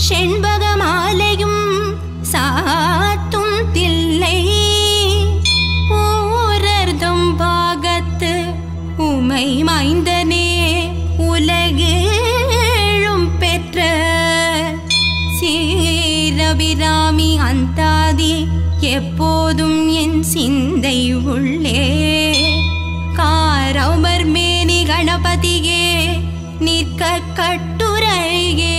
செண்பக மாலையும் சாத்தும் தில்லை ஊரர்தம் பாகத்து உமை மைந்தனே உலகேழும் பெற்ற சீரபிராமி அந்தாதி எப்போதும் என் சிந்தை உள்ளே காரமர் மேனி கணபதியே நிற்க கட்டுரையே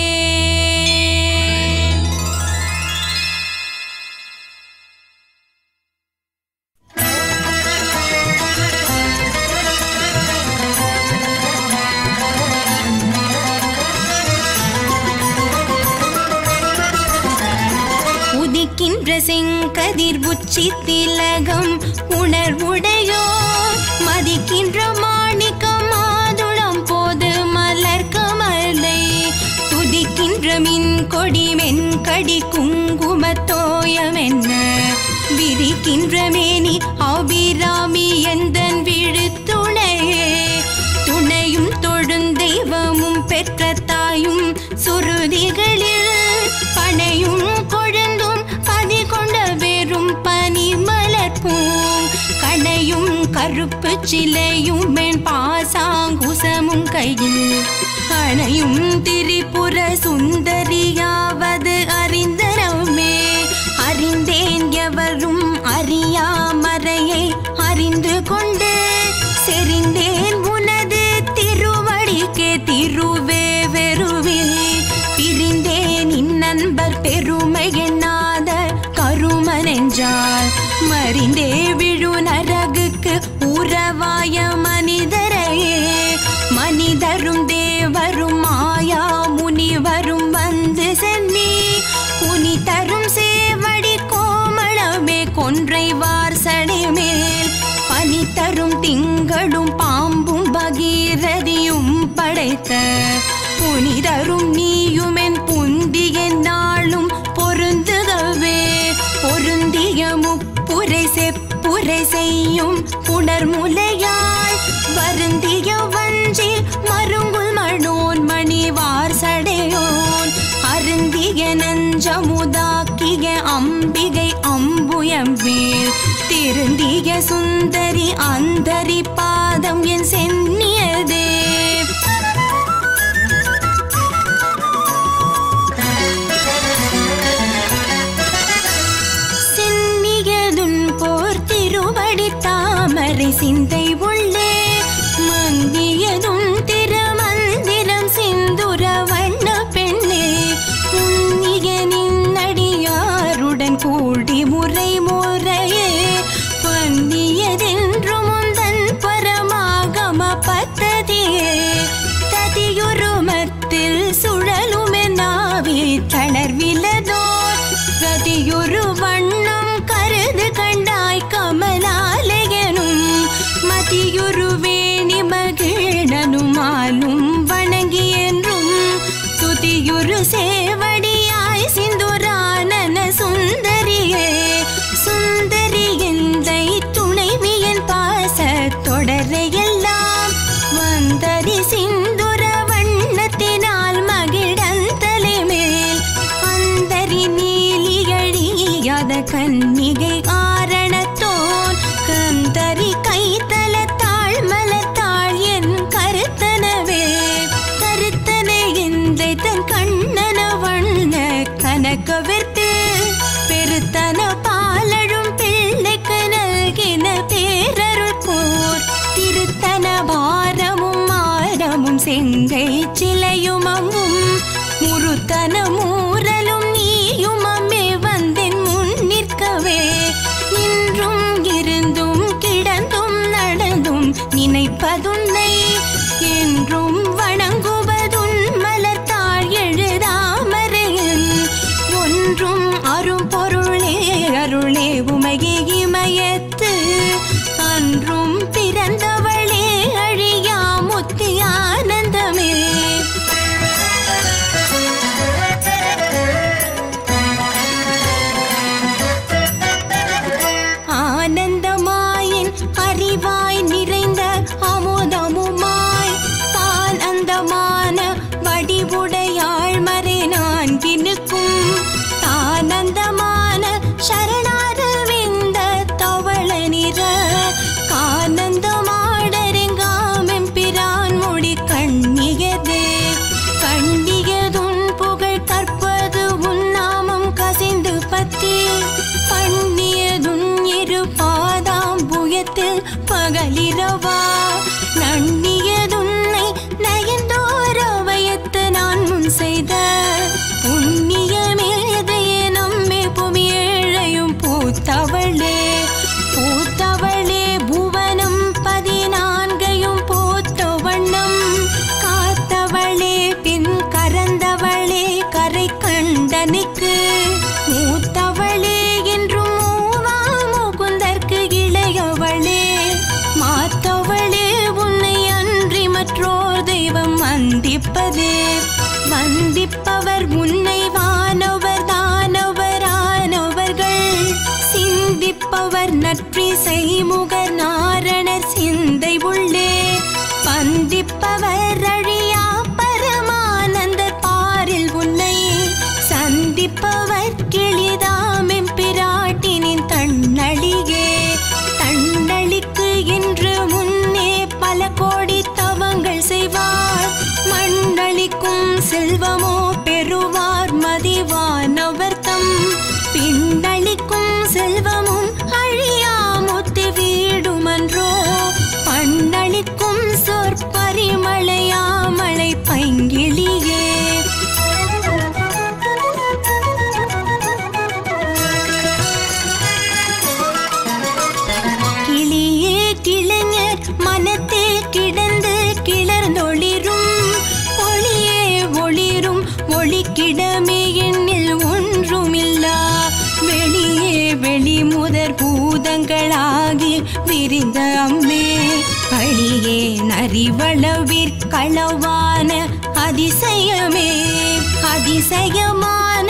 உதிக்கின்ற செங்கதிர் உச்சி திலகம் உணர்வுடையோ மதிக்கின்ற மாணிக்கம் மாதுளம் போது மலர் கமலை துதிக்கின்ற மின் கொடி மென்கடி குங்குமத்தோயம் என்ன விரிக்கின்ற மேனி அபிராமி எந்தன் விழுத்துணையே துணையும் தொழுந்தெய்வமும் பெற்ற தாயும் சுருதிகளில் பனையும் கொழுந்தும் பதி கொண்ட வெறும் பனி மலர்ப்பூம் கணையும் கருப்பு சிலையும் மென் பாசாங்குசமும் கையில் அணையும் திரிபுர சுந்தரியாவது அறிந்தரமே அறிந்தேன் எவரும் அறியாமறையை அறிந்து கொண்டு செறிந்தேன் உனது திருவடிக்கே திருவே வெறுவே பிரிந்தேன் இந்நண்பர் பெருமை எண்ணாத கருமனென்றால் மறிந்தே விழு நரகுக்கு உறவாய மனிதரையே மனிதரும் தேவரும் மாயா முனிவரும் வந்து சென்னி புனி தரும் சேவடி கோமளமே கொன்றை வார்சடை மேல் பனி தரும் திங்களும் பாம்பும் பகீரதியும் படைத்த புனிதரும் நீயுமென் புந்திய நாளும் பொருந்துகவே பொருந்திய முப்புரை செப்புரை செய்யும் புனர்முலையாள் வருந்திய வஞ்சில் மருங்குல் மணோன் மணிவார் சடையோன் அருந்திய நஞ்சமுதாக்கிய அம்பிகை அம்புயம்பேல் திருந்திய சுந்தரி அந்தரி பாதம் என் சென்னியதே சின்னியதுன் போர் திருவடி தாமரை சிந்தை உள்ளே மங்கியதும் திருமந்திரம் சிந்துர வண்ண பெண்ணே உன்னிய நின்னடியாருடன் கூடி முறை முறையே பன்னியதென்று முந்தன் பரமாகம பத்ததியே ததியுருமத்தில் சுழலுமெ நாவி தளர்விலதோர் கதியொரு வண்ணம் கருது கண்டாய் கமலாலயனும் மதியொரு வேணி மகிழனுமாலும் வணங்கி என்றும் துதியொரு சேவடியாய் சிந்துரானன சுந்தரியே சுந்தரி எந்தை துணைவியன் பாச தொடரையெல்லாம் வந்தரி சிந்துர வண்ணத்தினால் மகிழந்தலை மேல் அந்தரி நீலியழியாத கன்னிகை ஆரணத்தோன் கந்தரி கைத்தல தாழ்மலத்தாள் என் கருத்தனவே கருத்தனை எந்தை தன் கண்ணன வண்ண கனக்கவிர்த்து பெருத்தன பாலழும் பிள்ளைக்கு நல்கின பேரருள் போர் திருத்தன பாரமும் மாரமும் செங்கை சிலையும் அம்பும் முருத்தன மூரலும் நீயும் அம்மே வந்தென் முன் நிற்கவே நின்றும் இருந்தும் கிடந்தும் நடந்தும் நினைப்பதுன்னை என்றும் வணங்குவதுன் மலர்த்தாள் எழுதாமறையன் ஒன்றும் அரும் பொருளே அருளே உமையே இமயத்து அன்றும் பிறந்தவளே அழியா முத்தி ஆனந்தமே ஆனந்தமாயின் அறிவாய் நிறைந்த அமுதமுமாய் பால் வா நன்னியதுன்னை நயந்தோர வயத்து நான் முன் செய்த புண்ணியமேதையே நம்மே புவியேழையும் பூத்தவளே பூத்தவளே புவனம் பதினான்கையும் போத்த வண்ணம் காத்தவளே பின் கரந்தவளே கரை கண்டனுக்கு மூத்தவளே என்றும் மூவா முகுந்தற்கு இளையவளே மாத்தவளே உன்னை அன்றி மற்றோர் தெய்வம் வந்திப்பதே வந்திப்பவர் முன்னை வானவர் தானவரானவர்கள் சிந்திப்பவர் நற்றிசை முகர் நாரணர் சிந்தை உள்ளே பந்திப்பவர் அழியா பரமானந்த பாரில் உன்னை சந்திப்பவர் கிளிதாமெம் பிராட்டினின் தன்னழியே தன்னழிக்கு என்று முன்னே பல கோடி தவங்கள் செய்வார் மண்ணளிக்கும் செல்வமோ பெறுவார் மதிவானவர்த்தம் பின்னளிக்கும் செல்வமும் அழியா முத்து வீடுமன்றோ பண்ணளிக்கும் சொற்பரிமளையாமலை பைங்கிளியே கிளியே கிளைஞர் மனத்தே கிடந்து கிளர்ந்தொளிரும் ஒளியே ஒளிரும் ஒளிக்கிடமே எண்ணில் ஒன்றுமில்லா வெளியே வெளி முதற் பூதங்களாகி விரிந்த அம்மே அழியே நரிவளவிற்களவான அதிசயமே அதிசயமான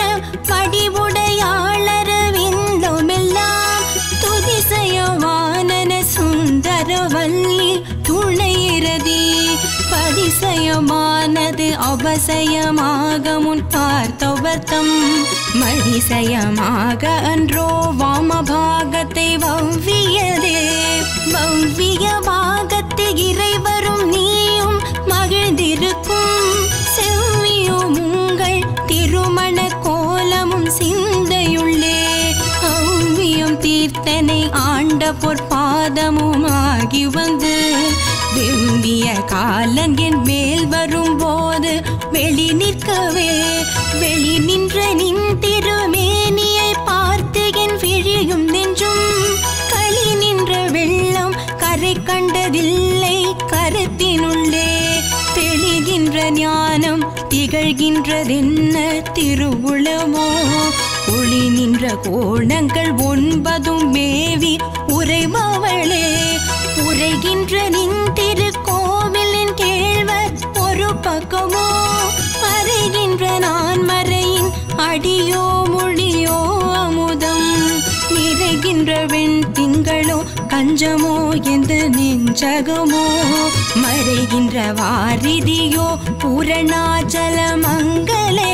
படிவுடையாளரவிந்தோமெல்லாம் துதிசயவானன சுந்தரவல்லி துணையிறதி பதிசயமானது அவசயமாக முன் பார்த்தவர்த்தம் மதிசயமாக அன்றோ வாமபாகத்தை வவ்வியதே வவ்விய பாகத்தை இறைவரும் நீயும் மகிழ்ந்திருக்கும் செவ்வியும் உங்கள் திருமண கோலமும் சிந்தையுள்ளே ஔவியம் தீர்த்தனை ஆண்ட பொற்பாதமும் ஆகி வந்து வெம்பிய காலன் என் மேல் வரும்போது வெளி நிற்கவே வெளி நின்ற நின் திருமேனியை பார்த்து என் விழியும் நெஞ்சும் களி நின்ற வெள்ளம் கரை கண்டதில்லை கருத்தினுள்ளே தெளிகின்ற ஞானம் திகழ்கின்றதென்ன திருவுளமோ ஒளி நின்ற கோணங்கள் ஒன்பதும் மேவி உரைபவளே உரைகின்ற நின் திருக்கோவிலின் கேழ்வர் ஒரு பக்கமோ மறைகின்ற நான் மறையின் அடியோ மொழியோ அமுதம் நிறைகின்ற வெண் திங்களோ கஞ்சமோ எந்த நெஞ்சகமோ மறைகின்ற வாரிதியோ பூரணாச்சல மங்களே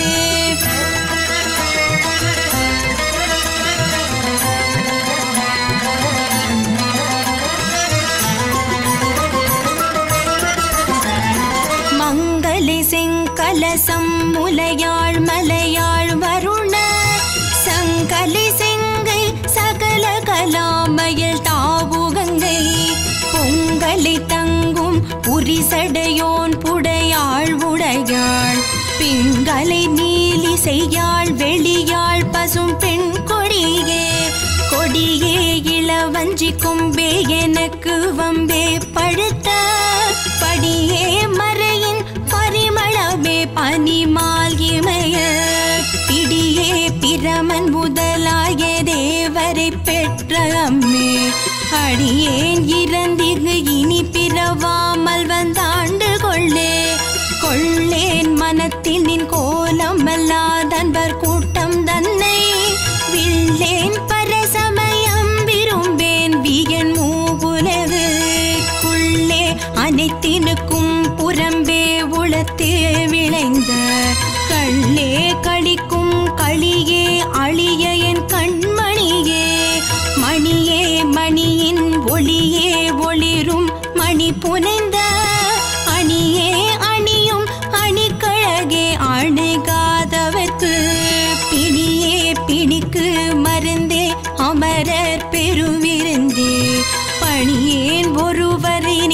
மங்களி செங்கலசம் முலையாள் மலையாள் வருண சங்கலி செங்கை சகல கலாமயில் தாவுகங்கை பொங்கலை தங்கும் புரிசடையோன் புடையாள் உடையாள் பிங்களை நீலி செய்யாள் வெளியாள் பசும் பெண் கொடியே கொடியே இளவஞ்சி கொம்பே எனக்கு வம்பே பழுத்த படியே மறையின் பரிமளமே பனிமால் இமய பிடியே பிரமன் முதலாய தேவரை பெற்ற அம்மே அடியேன் இறந்திகு இனி பிறவாமல் வந்தாண்டு கொள்ளே கொள்ளேன் மனத்தில் நின் கோலம் அல்லாதன்பர் கூட்டம் தன்னை வில்லேன் பரசமயம் விரும்பேன் வியன் மூவுலகு குள்ளே அனைத்தினுக்கும் புறம்பே உளத்தே விளைந்த கள்ளே கழிக்கும் களியே அழிய என் கண்மணியே மணியே மணியின் ஒளியே ஒளிரும் மணி புனைந்த அணியே அணியும் அணிக்கழகே அணுகாதவர்க்கு பிணியே பிணிக்கு மருந்தே அமரர் பெருவிருந்தே பணியேன் ஒருவர்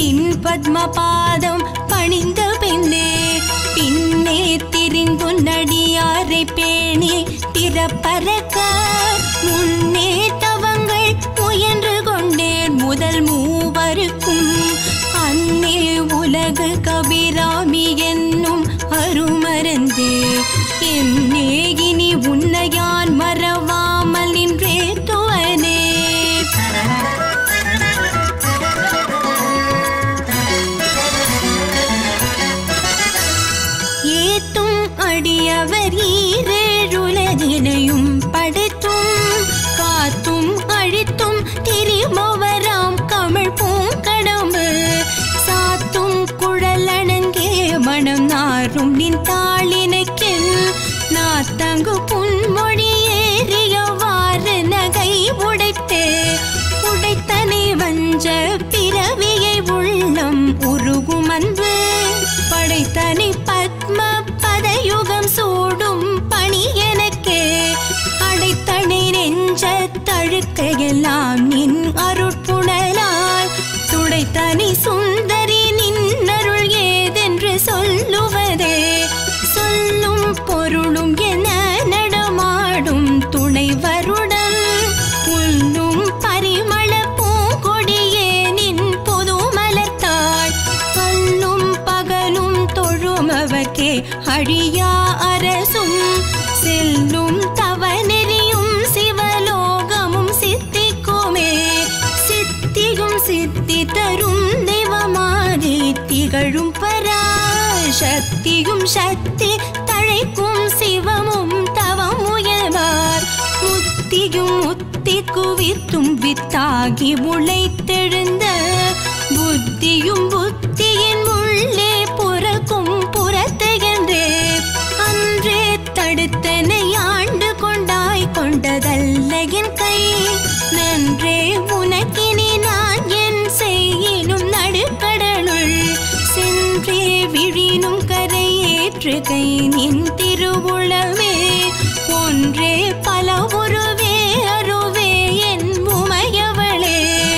நின் பத்ம பாதம் பணிந்த பின்னே பின்னே திரிந்துன்னடியாரை பேணி திறப்பறக்க முன்னே தவங்கள் முயன்று கொண்டேன் முதல் மூவருக்கும் அன்னே உலகு கபிராமி என்னும் அருமருந்தே என்னே இனி உன்னையான் மறவாமல் நின்றே துவனே ஏத்தும் அடியவர் ஈரேழுலகினையும் படைத்தும் காத்தும் அழித்தும் திரிபவராம் கமிழ் பூங்கடம்பு சாத்தும் குழலணங்கே மனம் நாரும் நின் தாளினைக்கில் நாத்தங்கு புன்மொழி ஏறியவாறு நகை உடைத்தே உடைத்தனை வஞ்ச பிறவியை உள்ளம் உருகும் அன்பு படைத்தனை பத்ம பதயுகம் சூடும் பணி எனக்கே அடைத்தனை நெஞ்ச தழுக்கையெல்லாம் நின் அருட்புணலால் துடைத்தனை சுந்தரி நின்னருள் ஏதென்று சொல்லுவதே சொல்லும் பொருளும் என நடமாடும் துணைவருடன் புல்லும் பரிமள பூங்கொடியே நின் பொது மலர்த்தாள் பல்லும் பகலும் தொழுமவர்க்கே அழியா அரசும் செல்லும் தவநெறியும் சிவலோகமும் சித்திக்குமே சித்தியும் சித்தி தரும் தெய்வமாதி திகழும் பரா சக்தியும் சக்தி தழைக்கும் சிவமும் தவம் முயல்வார் முத்தியும் முத்தி குவித்தும் வித்தாகி முளைத்தெழுந்த புத்தியும் புத்தியின் உள்ளே புறக்கும் புறத்தென்றே அன்றே தடுத்தனை ஆண்டு கொண்டாய் கொண்டதல்ல என் கை நன்றே உனக்கினி நான் என் செய்யினும் நடுக்கடலுள் சென்றே விழினும் கரையேற்று கை நின் திருவுளமே ஒன்றே பல உருவே அருவே என் உமையவளே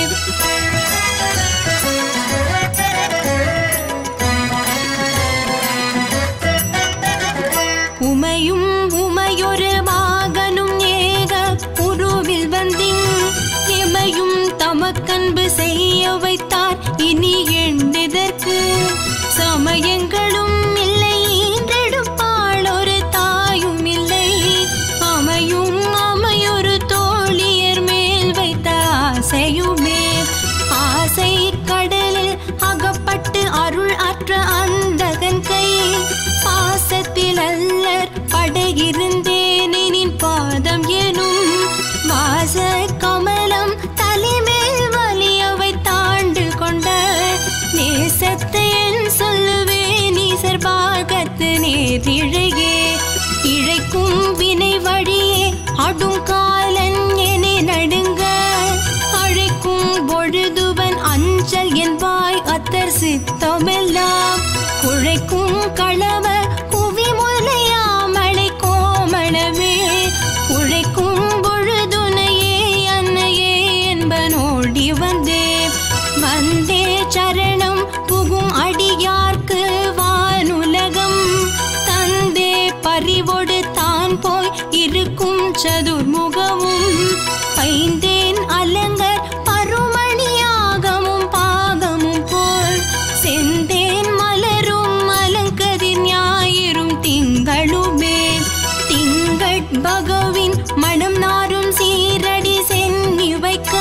உமையும் உமையொரு பாகனும் ஏக உருவில் வந்திங் எமையும் தமக்கன்பு செய்ய வைத்தார் இனி எண்ணிதற்கு சமயங்களும் இல்லை ஈன்றெடுப்பாள் ஒரு தாயும் இல்லை அமையும் அமையொரு தோழியர் மேல் வைத்த ஆசையுமே ஆசை கடலில் அகப்பட்டு அருள் அற்ற அந்தகன் கை பாசத்தில் அல்லர் படையிருந்தேனே நின் பாதம் எனும் வாச கமலம் தலைமேல் வலியவை தாண்டு கொண்ட நேசத்தை என் சொல்லுவேன் ஈசர் பாகத்து நேரிழையே இழைக்கும் வினை வழியே அடும் காலன் என நடுங்க அழைக்கும் பொழுதுவன் அஞ்சல் என்பாய் அத்தர் சித்தமெல்லாம் குழைக்கும் களவ குவி முலையாமலை கோமளவே உழைக்கும் பொழுதுனையே அன்னையே என்பனோடி வந்தே வந்தே சரணம் புகும் அடியார்க்கு வானுலகம் தந்தே பறிவொடு தான் போய் இருக்கும் சதுர்முகமும் பைந்தேன் அலங்கர் பருமணியாகமும் பாகமும் போல் செந்தேன் மலரும் அலங்கரின் ஞாயிறும் திங்களுமே திங்கட் பகவின் மனம் நாரும் சீரடி சென்னி வைக்க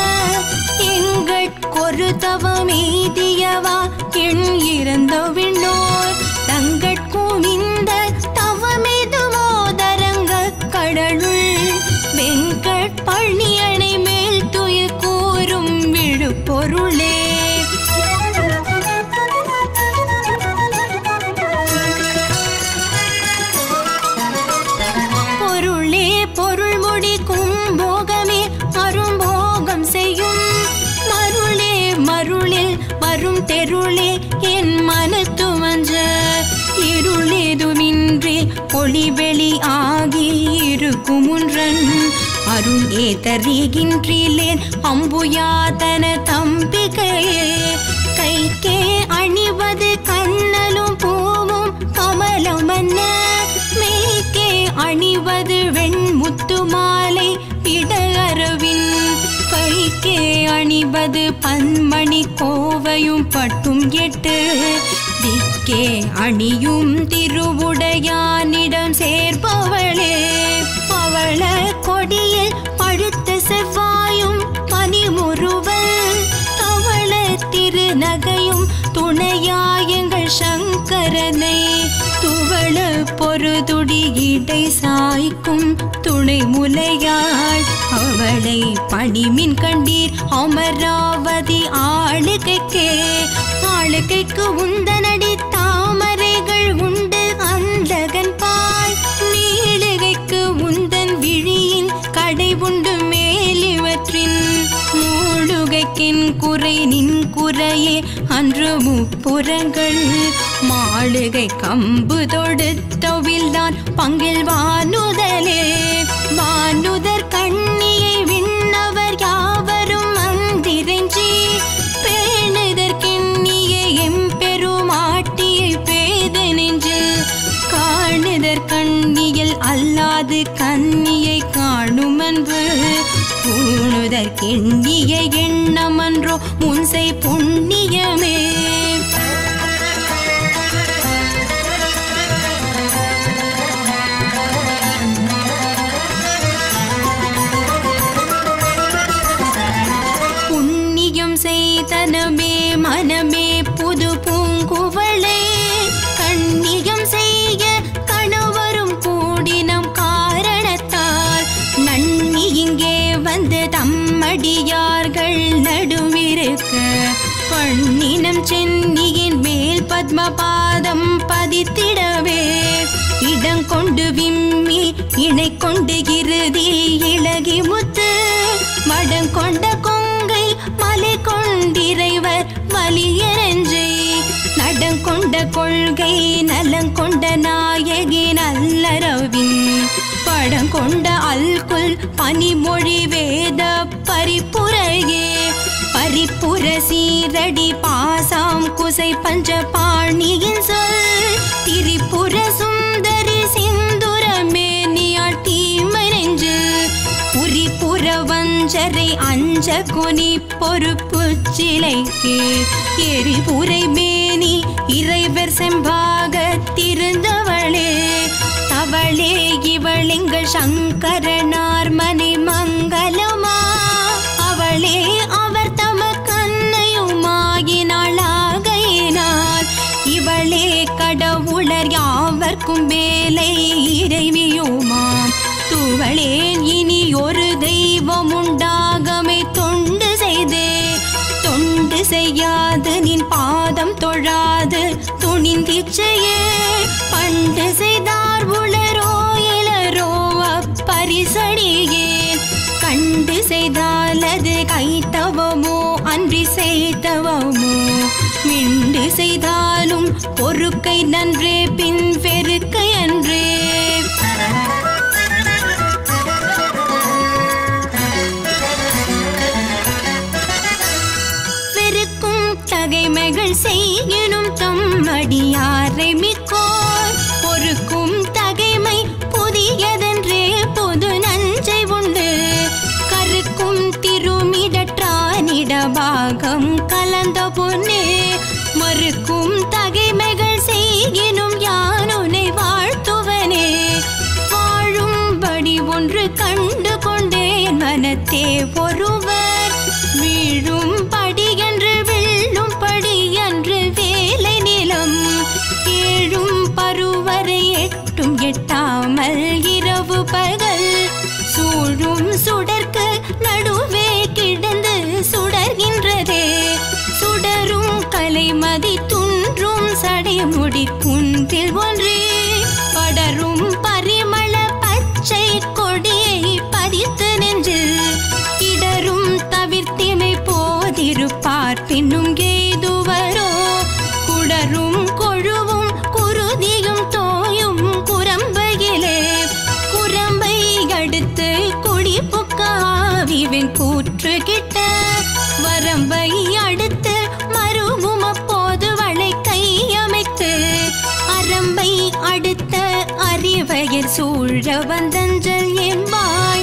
எங்கட்கொரு தவமெய்தியவா எண் இறந்த விண்ணோர் தங்கட்கும் இந்த தவமெதுவோ தரங்க கடலுள் வெங்கட் பழனியணை மேல் துயில் கூறும் விழுப்பொருளே பொருளே பொருள் முடிக்கும் போகமே அரும்போகம் செய்யும் மருளே மருளில் வரும் தெருளே என் மனத்து மஞ்ச இருளேதுமின்றி ஒளி வெளி ஆகி இருக்கும் ஒன்றன் அருள் ஏதறிகின்றிலேன் அம்புயாதன தம்பிகையே கைக்கே திருமாலை இடரவின் கைக்கே அணிவது பன்மணி கோவையும் பட்டும் எட்டு திக்கே அணியும் திருவுடையானிடம் சேர்ப்பவளே பவள கொடியில் பழுத்த செவ்வாயும் பனிமுறுவல் தவள திருநகையும் துணையாயங்கள் சங்கரனை துவள பொருதுடி இடை சாய்க்கும் துணை முலையாள் அவளை பணிமின் கண்டீர் அமராவதி ஆளுகைக்கே ஆளுகைக்கு உந்தனடி தாமரைகள் உண்டு அந்தகன் பாய் நீளுகைக்கு உந்தன் விழியின் கடை உண்டு மேலிவற்றின் மூடுகைக்கின் குறை நின் குறையே அன்று முப்புறங்கள் மாளுகை கம்பு தொடுத்தொவில்தான் பங்கில் வானுதலே வானுதர் கண்ணியை விண்ணவர் யாவரும் மந்திரஞ்சி பேணுதற்கெண்ணிய எம்பெருமாட்டியை பேத நெஞ்சில் காணுதற் கண்ணியல் அல்லாது கண்ணியை காணும் அன்பு பூணுதற்கெண்ணிய எண்ணமன்றோ முன்சை புண்ணியமே புண்ணியம் செய்தனமே மனமே புது பூங்குவளே கண்ணியம் செய்ய கணவரும் கூடினம் காரணத்தால் நன்னி இங்கே வந்து தம்மடியார்கள் நடுவிருக்க பண்ணினம் சென்னியின் மேல் பத்மபாதம் பதித்திடவே இடங்கொண்டு விம்மி இணை கொண்டு இறுதி இளகி முத்து மடங்கொண்ட கொங்கை மலை கொண்டிறைவர் வலியரஞ்சை நடங்கொண்ட கொள்கை நலங்கொண்ட நாயகி நல்லரவின் படங்கொண்ட அல்குல் பனிமொழி வேத பரிப்புரையே பரிப்புர சீரடி பாசாம் குசை பஞ்ச பாணியின் சொல் திரிபுர சுந்தரி சிந்துர மேனியாட்டி மறைஞ்சு புரிபுர வஞ்சரை அஞ்ச குனி பொறுப்பு சிலைக்கு எரிபுரை மேனி இறைவர் செம்பாக திருந்தவளே தவளே இவளிங்கள் சங்கரனார் மனை மங்களமா அவளே அவர் தம கண்ணையுமாகினாளாகையினால் இவளே கடவுளர் யாவர்க்கும் மேலை இறைவியுமாம் துவளேன் இனி ஒரு தெய்வம் உண்டாகமை தொண்டு செய்தே தொண்டு செய்யாது நின் பாதம் தொழாது துணிந்திச்சையே பண்டு செய்தார் உளரோ இளரோ அப்பரிசடியே கண்டு செய்தால் அது கைத்தவமோ அன்றி செய்தவமோ மிண்டு செய்தாலும் பொறுக்கை நன்றே பின் பெருக்கை அன்றே வெறுக்கும் தகைமைகள் செய்யணும் தம் அடியாரை மிக்கோர் பொறுக்கும் தகைமை புதியதென்றே பொது நஞ்சை உண்டு கருக்கும் திருமிடற்றானிட பாகம் கலந்த பொன்னே மறுக்கும் தகைமைகள் செய்யினும் யானுனை வாழ்த்துவனே வாழும்படி ஒன்று கண்டு கொண்டேன் மனத்தே ஒருவர் வீழும் படி என்று வில்லும் படி என்று வேலை நிலம் ஏழும் பருவரை எட்டும் எட்டாமல் இரவு பகல் சூழும் சுடர்க்கு நடுவே கிடந்து சுடர்கின்றதே சுடரும் கலைமதி துன்றும் சடைமுடி குன்றில் ஒன்றே படரும் பரிமள பச்சை கொடியை பதித்து நெஞ்சில் இடரும் தவிர்த்திமை போதிருப்பார் பின்னும் எய்துவரோ குடரும் கொழுவும் குருதியும் தோயும் குரம்பையிலே குரம்பை அடுத்து குடி புக்காவிவன் கூற்று கிட்ட வரம்பை அடுத்து மருவும் அப்போது வளை கையமைத்து அரம்பை அடுத்த அறிவையர் சூழ வந்தஞ்சல் என்பாய்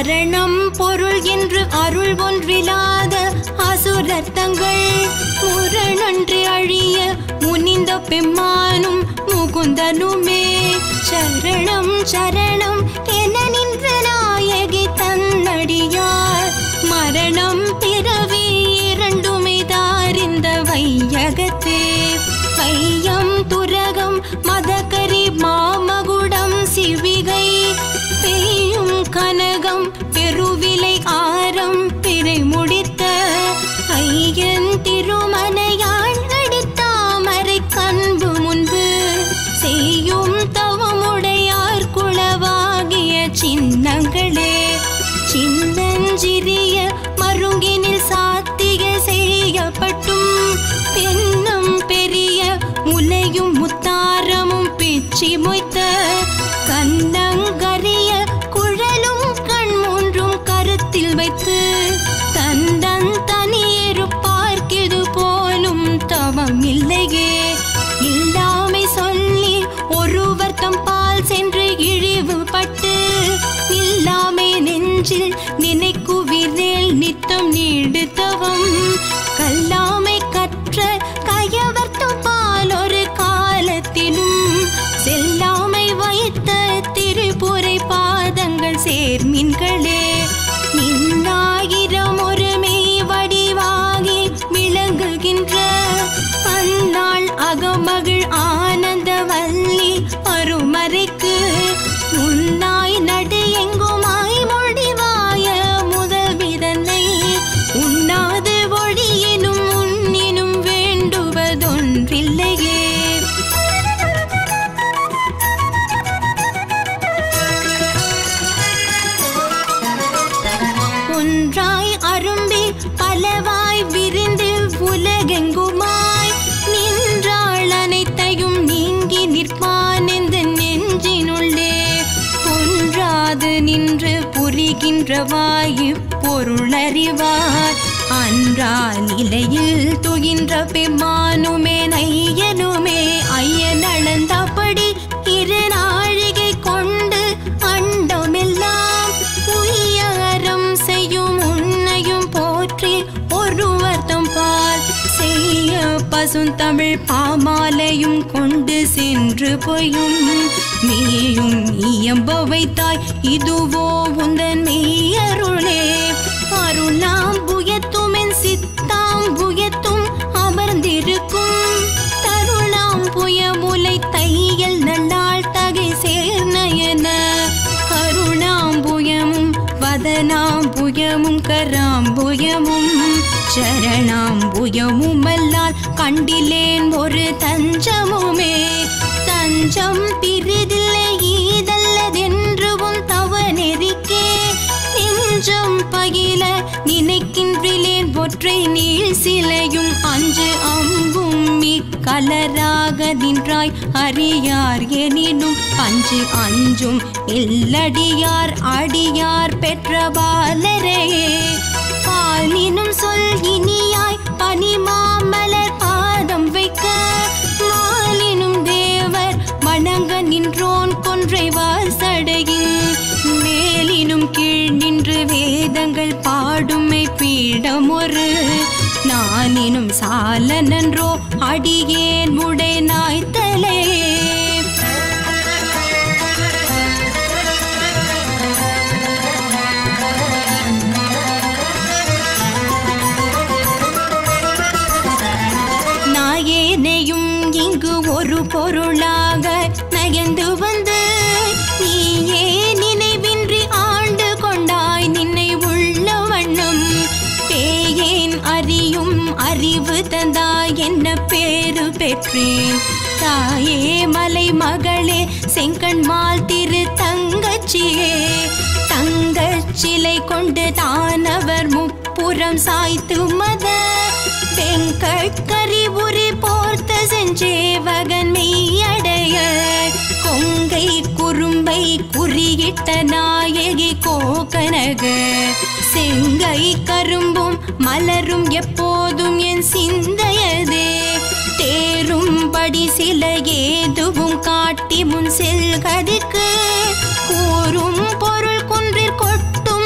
மரணம் பொருள் என்று அருள் ஒன்றில்லாத அசுரத்தங்கள் முரணன்று அழிய முனிந்த பெம்மானும் முகுந்தனுமே சரணம் சரணம் என நின்ற நாயகி தன்னடியார் மரணம் பிறவி இரண்டுமே தாரிந்த வையகத்தே வையம் துரகம் மதகரி மாமகுடம் சிவிகை பெய்யும் கனகம் பெருவிலை ஆரம் பிறை முடித்த ஐயன் திருமனையாள் அடித்தாமரை கண்பு முன்பு செய்யும் தவமுடையார் குளவாகிய சின்னங்களே சின்னஞ்சிறிய மருங்கினில் சாத்திக செய்யப்பட்டும் பெண்ணும் பெரிய முலையும் முத்தாரமும் பிச்சி மொய்த்த கண்ணங்கரிய குழலும் கண் மூன்றும் கருத்தில் வைத்து தந்தன் தனியேறு பார்க்கிது போலும் தவம் இல்லையே இல்லாமை சொல்லி ஒருவர் தம் பால் சென்று இழிவுபட்டு இல்லாமை நெஞ்சில் நினைக்குவிரேல் நித்தம் நீடுத்தவம் கல்லாமை கற்ற கயவர்த்தம் பால் ஒரு காலத்திலும் செல்லாமை வைத்த திரிபுரை பாதங்கள் சேர்மின்களே நின்னாயிரம் ஒரு மெய் வடிவாகி விளங்குகின்ற அந்நாள் அகமகிழ் ஆனந்த வல்லி அருமறைக்கு முன்னாய் நடு எங்குமாய் மொழிவாய முதவிதனை உண்ணாது ஒழியினும் உன்னினும் வேண்டுவதொன்றில்லையே ஒன்றாய் அரும்பி பலவாய் விரிந்து உலகெங்குமாய் நின்றாள் அனைத்தையும் நீங்கி நிற்பான் இந்த நெஞ்சினுள்ளே ஒன்றாது நின்று புரிகின்ற வாயு பொருளறிவார் அன்றா நிலையில் துகின்ற பெம்மானுமே நையனுமே ஐயன் அளந்தபடி இரு நாழிகை கொண்டு அண்டமெல்லாம் உய்யாரம் செய்யும் உன்னையும் போற்றி ஒருவர்த்தம் பால் செய்ய பசுந்தமிழ் பாமாலையும் கொண்டு சென்று பொய்யும் நீயும் இயம்ப வைத்தாய் இதுவோ உந்தன் மெய்யருளே அருளாம் புயத்தும் என் சித்தாம் புயத்தும் அமர்ந்திருக்கும் தருணாம் புயமுலை தையல் நல்லாள் தகை சேர்நயன கருணாம்புயமும் வதனாம்புயமும் கராம்புயமும் சரணாம்புயமும் அல்லால் கண்டிலேன் ஒரு தஞ்சமுமே தஞ்சம் பிரிதில்லை ஈதல்லதென்றுவும் தவ நெறிக்கே நெஞ்சம் பயில நினைக்கின்றிலேன் ஒற்றை நீள் சிலையும் அஞ்சு அம்பும் மிக்கலராக நின்றாய் அறியார் எனினும் அஞ்சு அஞ்சும் இல்லடியார் அடியார் பெற்ற பாலரையே பாலினும் சொல் இனியாய் பனிமாமலர் பாதம் வைக்க மாலினும் தேவர் வணங்க நின்றோன் கொன்றை வாசடையின் மேலினும் கீழ் நின்று வேதங்கள் பாடுமை பீடம் ஒரு நானினும் சால நன்றோ அடியேன் உடை நாய்த்தலே நாயேனையும் இங்கு ஒரு பொருளாக நயந்து வந்து நீயே நினைவின்றி ஆண்டு கொண்டாய் நின்னை உள்ள வண்ணம் பேயேன் அறியும் அறிவு தந்தாய் என்ன பேரு பெற்றேன் தாயே மலை மகளே செங்கண்மால் திரு தங்கச்சியே தங்கச்சிலை கொண்டு தானவர் முப்புறம் சாய்த்து மத வெங்கட்கரி உரி போர்த்த செஞ்சேவகன் மெய்யடைய கொங்கை குறும்பை குறியிட்ட நாயகி கோகனக செங்கை கரும்பும் மலரும் எப்போதும் என் சிந்தையதே தேரும்படி சில ஏதுவும் காட்டி முன் செல்கதிக்கு கூறும் பொருள் குன்றிற் கொட்டும்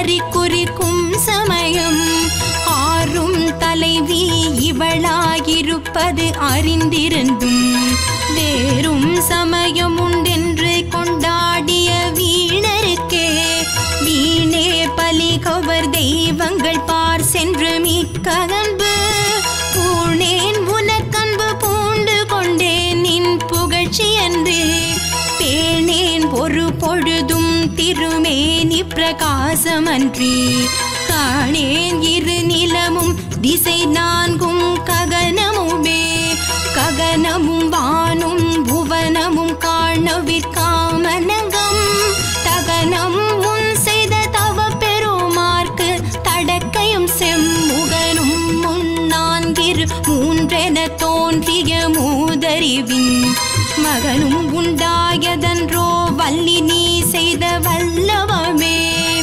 நரி குறிக்கும் சமயம் ஆறும் தலைவி இவளாயிருப்பது அறிந்திருந்தும் வேறும் சமயம் உண்டென்று கொண்டாடிய வீணருக்கே வீணே பலிகவர் தெய்வங்கள் பார் சென்று மிக்க அன்பு பூணேன் உனக்கன்பு பூண்டு கொண்டேன் நின் புகழ்ச்சி என்று பேணேன் ஒரு பொழுதும் திருமேனி பிரகாசமன்றி காணேன் இரு நிலமும் திசை நான்கும் ககனமுமே ககனமும் வானும் புவனமும் காணவிற்காமனகம் தகனம் முன் செய்த தவ பெருமார்க்கு தடக்கையும் செம்முகனும் முன் நான்கிரு மூன்றென தோன்றிய மூதறிவின் மகனும் உண்டாயதன்றோ வள்ளி நீ செய்த வல்லவமே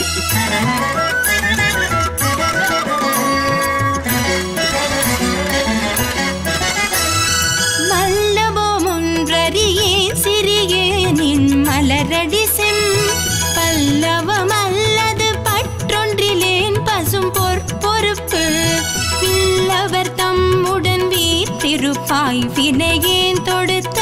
வல்லபமொன்றறியேன் சிறியேனின் மலரடி செம் பல்லவம் அல்லது பற்றொன்றிலேன் பசும் பொற் பொறுப்பு வில்லவர் தம்முடன் வீற்றிருப்பாய் வினையேன் தொடுத்த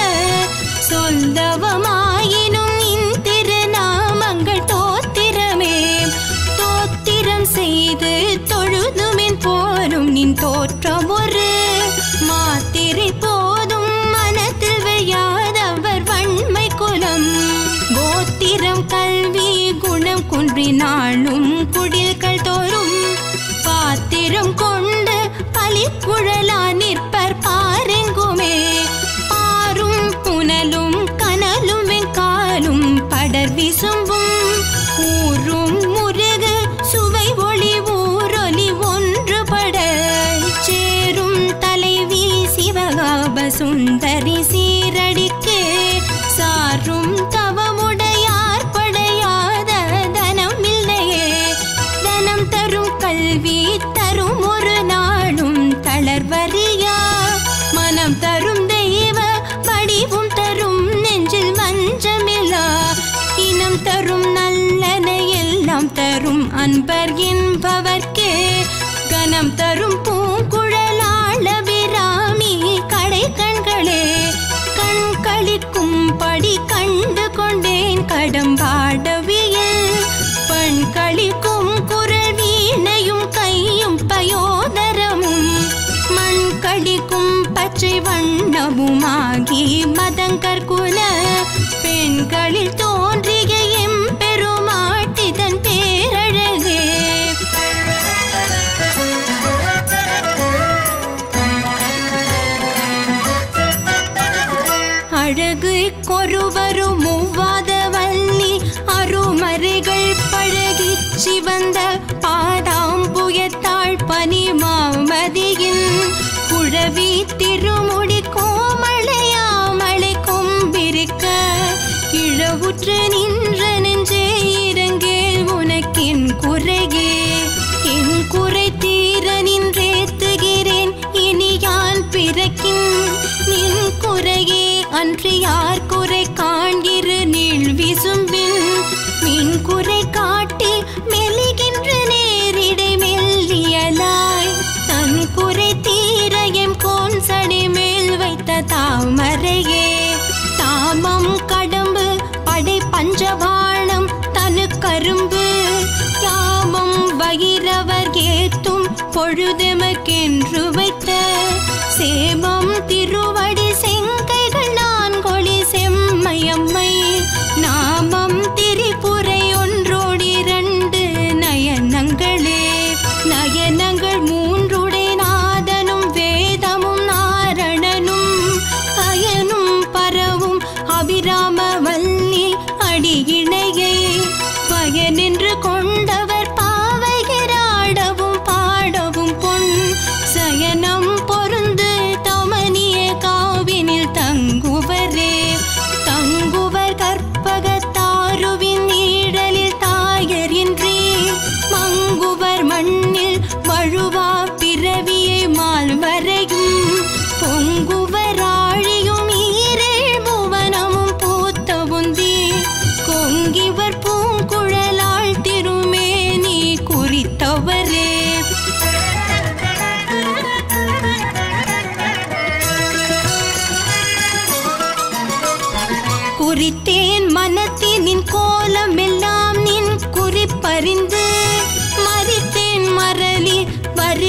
சொல்லவமாயினும் இன் திருநாமங்கள் தோத்திரமே தோத்திரம் செய்து தொழுதுமின் போரும் நின் தோற்றம் ஒரு மாத்திரை போதும் மனத்தில் வையாதவர் வன்மை குலம் கோத்திரம் கல்வி குணம் குன்றினாலும் குடில்கள் தோறும் பாத்திரம் கொண்டு பலிக்குழலா நிற்பர் பாரெங்குமே பாரும் புனலும் கனலும் வெங்காலும் படர் விசும்பும் ஊரும் முருகு சுவை ஒளி ஊரொலி ஒன்றுபட சேரும் தலைவி சிவகாப சுந்தரி சீரடிக்கே சாரும் தவமுடையார் படையாத தனம் இல்லையே தனம் தரும் கல்வி தரும் ஒரு நாளும் தளர்வறியா மனம் தரும் தெய்வ வடிவும் தரும் நெஞ்சில் வஞ்சமில்லா இனம் தரும் நல்லன எல்லாம் தரும் அன்பர் என்பவர்க்கே கனம் தரும் பூங்குழலாள விராமி கடை கண்களே கண் களிக்கும் படி கண்டு கொண்டேன் கடம்பாடவியல் பண் களிக்கும் குரல் வீணையும் கையும் பயோதரமும் மண் கடிக்கும் பச்சை வண்ணமுமாகி மதங்கற்குல பெண்களில் தோன்றிய எம் பெருமாட்டிதன் பேரழகே அழகு கொருவரும் மூவாத வள்ளி அருமறைகள் பழகி சிவந்த பாதாம்புயத்தாள் பனி மாமதியின் குழவி திருமுடி கோமளையாமலை கொம்பிருக்க இழவுற்று நின்ற நெஞ்சே இறங்கே உனக்கின் குறையே என் குறை தீர நின்றேத்துகிறேன் இனி யான் பிறக்கின் நின் குறையே அன்று யார் குறை காண்கிற நீள் விசும்பின் மின் குறை காட்டி மெலிகின்ற நேரிடை மெல்லியலாய் தன் குறை தீர எம் கோன் சடி மேல் வைத்த தாமரையே தாமம் கடம்பு படை பஞ்சபாணம் தனு கரும்பு யாமம் வகிரவர் ஏத்தும் பொழுதெமக்கென்று வைத்த சேமம் திருவடி செங்கைகள் நான் கொளி செம்மையம்மை நாமம் திரிபுரை ஒன்றோடி இரண்டு நயனங்களே நயனங்கள் மூன்றுடை நாதனும் வேதமும் நாரணனும் அயனும் பரவும் அபிராம வல்லி அடியிணையே பயனின்று கொண்டவர் பாவைகிறாடவும் பாடவும் பொன் சயனம் பொருந்து தமனிய காவினி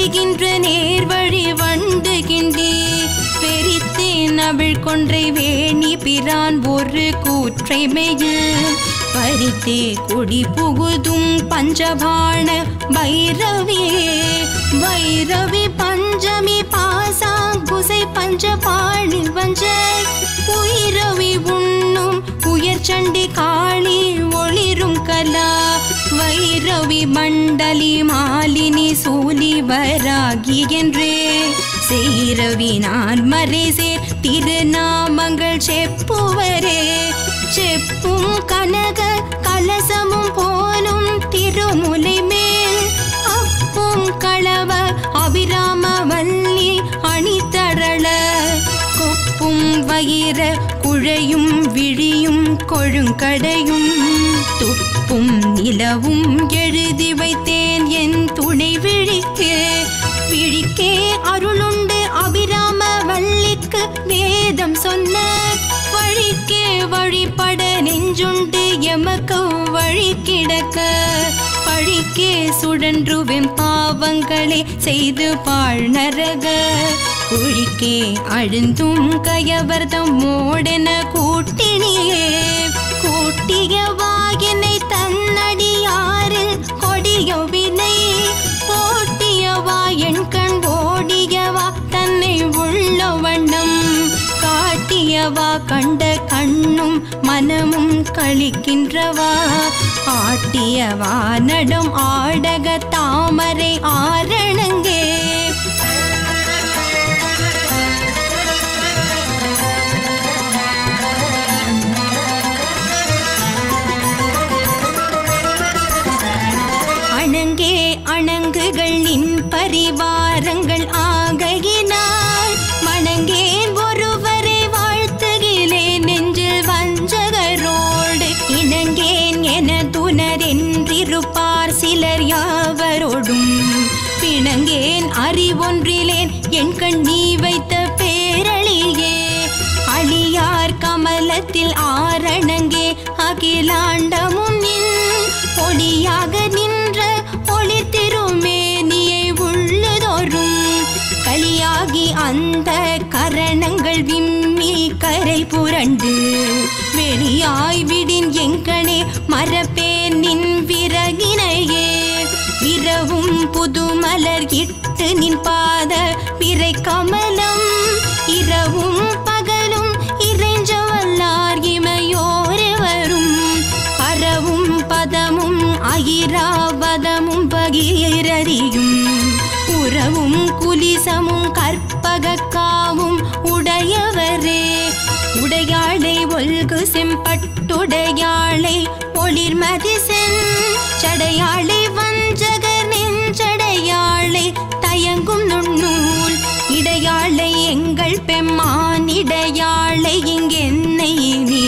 தெரிகின்ற நேர்வழி வண்டுகின்றே பெரித்தேன் அவிழ் கொன்றை வேணி பிரான் ஒரு கூற்றை மெயில் பறித்தே குடி புகுதும் பஞ்சபாண பைரவியே வைரவி பஞ்சமி பாசாங்குசை பஞ்சபாணி வஞ்ச உயிரவி உண்ணும் உயர் சண்டி காளி ஒளிரும் கலா வைரவி மண்டலி மாலினி சூலி வராகி என்றே செய்ரவி நான் மறைசே திருநாமங்கள் செப்புவரே செப்பும் கனக கலசமும் போலும் திருமுலை மேல் அப்பும் களவ அபிராம வல்லி அணிதரள கொப்பும் வயிற குழையும் விழியும் கொழுங்கடையும் துப்பும் நிலவும் எழுதி வைத்தேன் என் துணை விழிக்கே விழிக்கே அருளுண்டு அபிராம வள்ளிக்கு வேதம் சொன்ன வழிக்கே வழிபட நெஞ்சுண்டு எமக்கு வழி கிடக்க பழிக்கே சுழன்றுவெம் பாவங்களே செய்து பாழ் நரக குழிக்கே அழுந்தும் கயவர்தம் மோடென கூட்டினியே கூட்டிய வாயினை தன்னடியாரில் கொடிய வினை போட்டியவா என் கண் ஓடியவா தன்னை உள்ள வண்ணம் காட்டியவா கண்ட கண்ணும் மனமும் கழிக்கின்றவா ஆட்டியவா நடம் ஆடக தாமரை ஆரணங்கே அணங்கே அணங்குகள் நின் பரிவாரங்கள் ஆகையினாய் மணங்கேன் ஒருவரை வாழ்த்துகிலேன் நெஞ்சில் வஞ்சகரோடு இணங்கேன் என துணரென்றிருப்பார் சிலர் யாவரோடும் பிணங்கேன் அறிவொன்றிலேன் என் கண் நீ வைத்த பேரழியே அழியார் கமலத்தில் ஆரணங்கே அகிலாண்டமும் நின் ஒளியாக நின்ற ஒளி திருமேனியை உள்ளுதோறும் களியாகி அந்த கரணங்கள் விம்மி கரை புரண்டு வெளியாய் விடின் எங்கனே மரப்பேன் நின் விறகினையே விரவும் புதுமலர் இட்டு நின் பாத பிறை கமலம் இரவும் பகலும் இறைஞ்சவல்லார் இமையோரே வரும் பரவும் பதமும் அயிராவதமும் பகீரறியும் உறவும் குலிசமும் கற்பகக்காவும் உடையவரே உடையாளை ஒல்கு செம்பட்டுடையாளை ஒளிர்மதி சென் சடையாளை வஞ்சகர் நெஞ்சடையாளை தயங்கும் நுண்ணூல் இடையாளை எங்கள் பெம்மான் இடையாளை இங்கென்னை நீ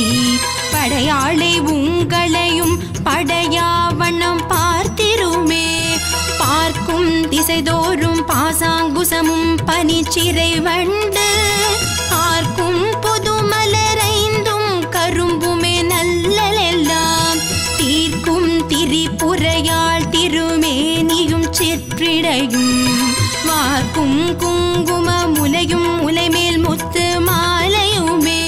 படையாளை உங்களையும் படையாவண்ணம் பார்த்திருமே பார்க்கும் திசைதோறும் பாசாங்குசமும் பனிச்சிறை வண்டு ஆர்க்கும் புது மலரைந்தும் கரும்புமே நல்லலெல்லாம் தீர்க்கும் திரிபுரையாள் திருமேனியும் சிற்றிடையும் வார்க்கும் குங்கும முலையும் முலைமேல் முத்து மாலையுமே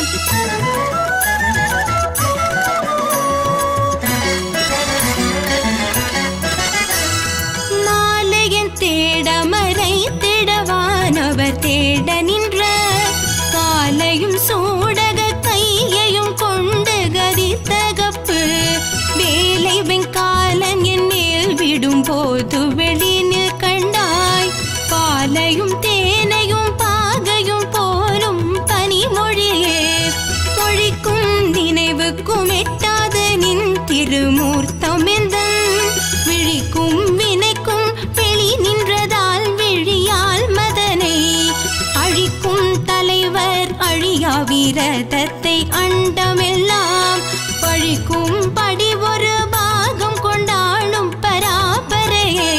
மாலையன் தேடமரை திடவானவர் தேட நின்ற காலையும் சூடக கையையும் கொண்டு கதித்தகப்பு வேலை வெங்காலன் என் மேல் விடும் போது வெளியில் கண்டாய் பாலையும் தேனையும் பாகையும் போலும் பனிமொழியே மொழிக்கும் நினைவுக்கும் எட்டாத நின் திருமூர்த்தமெந்தன் விழிக்கும் வினைக்கும் வெளி நின்றதால் விழியால் மதனை அழிக்கும் தலைவர் அழியா வீரதத்தை அண்டமெல்லாம் பழிக்கும் படி ஒரு பாகம் கொண்டாடும் பராபரையே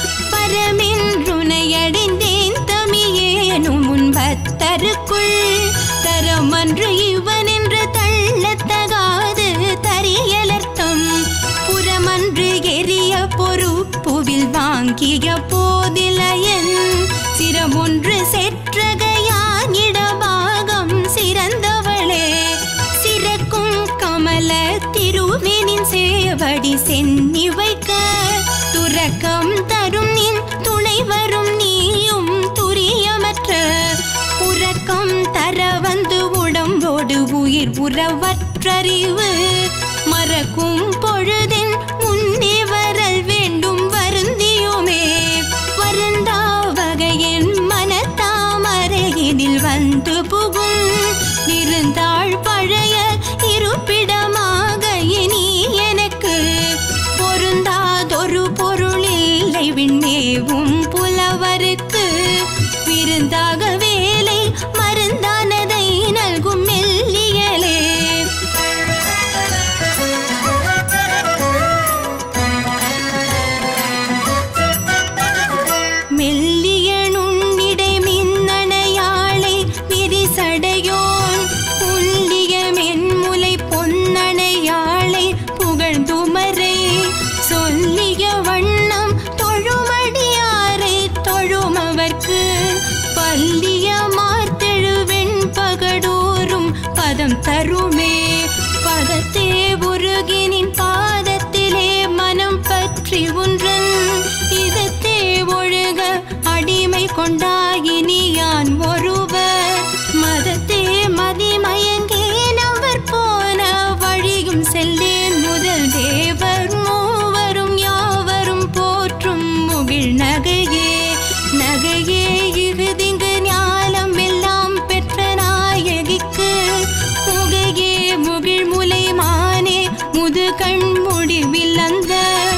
பரமென்றுனையடைந்தேன் தமியேனும் முன்பத்தருக்குள் தரமன்று இவன் என்று தள்ளத்தகாது தரியலர்த்தம் புறமன்று எரிய பொறுப்புவில் வாங்கிய போதிலைய மூன்றறிவு மறக்கும் பொழுதின் முன்னே வரல் வேண்டும் வருந்தியுமே வருந்தா வகையின் மனத்தாமரையினில் வந்து புகும் இருந்தாள் பழைய இருப்பிடமாக இனி எனக்கு பொருந்தாதொரு பொருள் இல்லை விண்ணேவும் புலவருக்கு விருந்தாக வேலை மருந்தானதை நல்கும் மெல்லியலே மெல்லிய நுண்ணிடை மின்னணையாளை விரிசடையோன் புல்லிய மென்முலை பொன்னணையாளை புகழ்ந்துமரை சொல்லிய வண்ணம் தொழுமடியாரை தொழுமவர்க்கு பல்லிய மார்த்தெழுவெண் பகடோறும் பதம் தருமே பதத்தே உருகினின் பாதத்திலே மனம் பற்றி உன்றன் இதத்தே ஒழுக அடிமை கொண்டாயினி யான் ஒருவர் மதத்தே மதிமயங்கேன் அவர் போன வழியும் செல்லேன் முதல் தேவர் மூவரும் யாவரும் போற்றும் முகிழ் நகையே நகையே இகுதிங்கு ஞாலம் எல்லாம் பெற்ற நாயகிக்கு முகையே முகிழ் முலை மானே முது கண் முடிவில் அந்த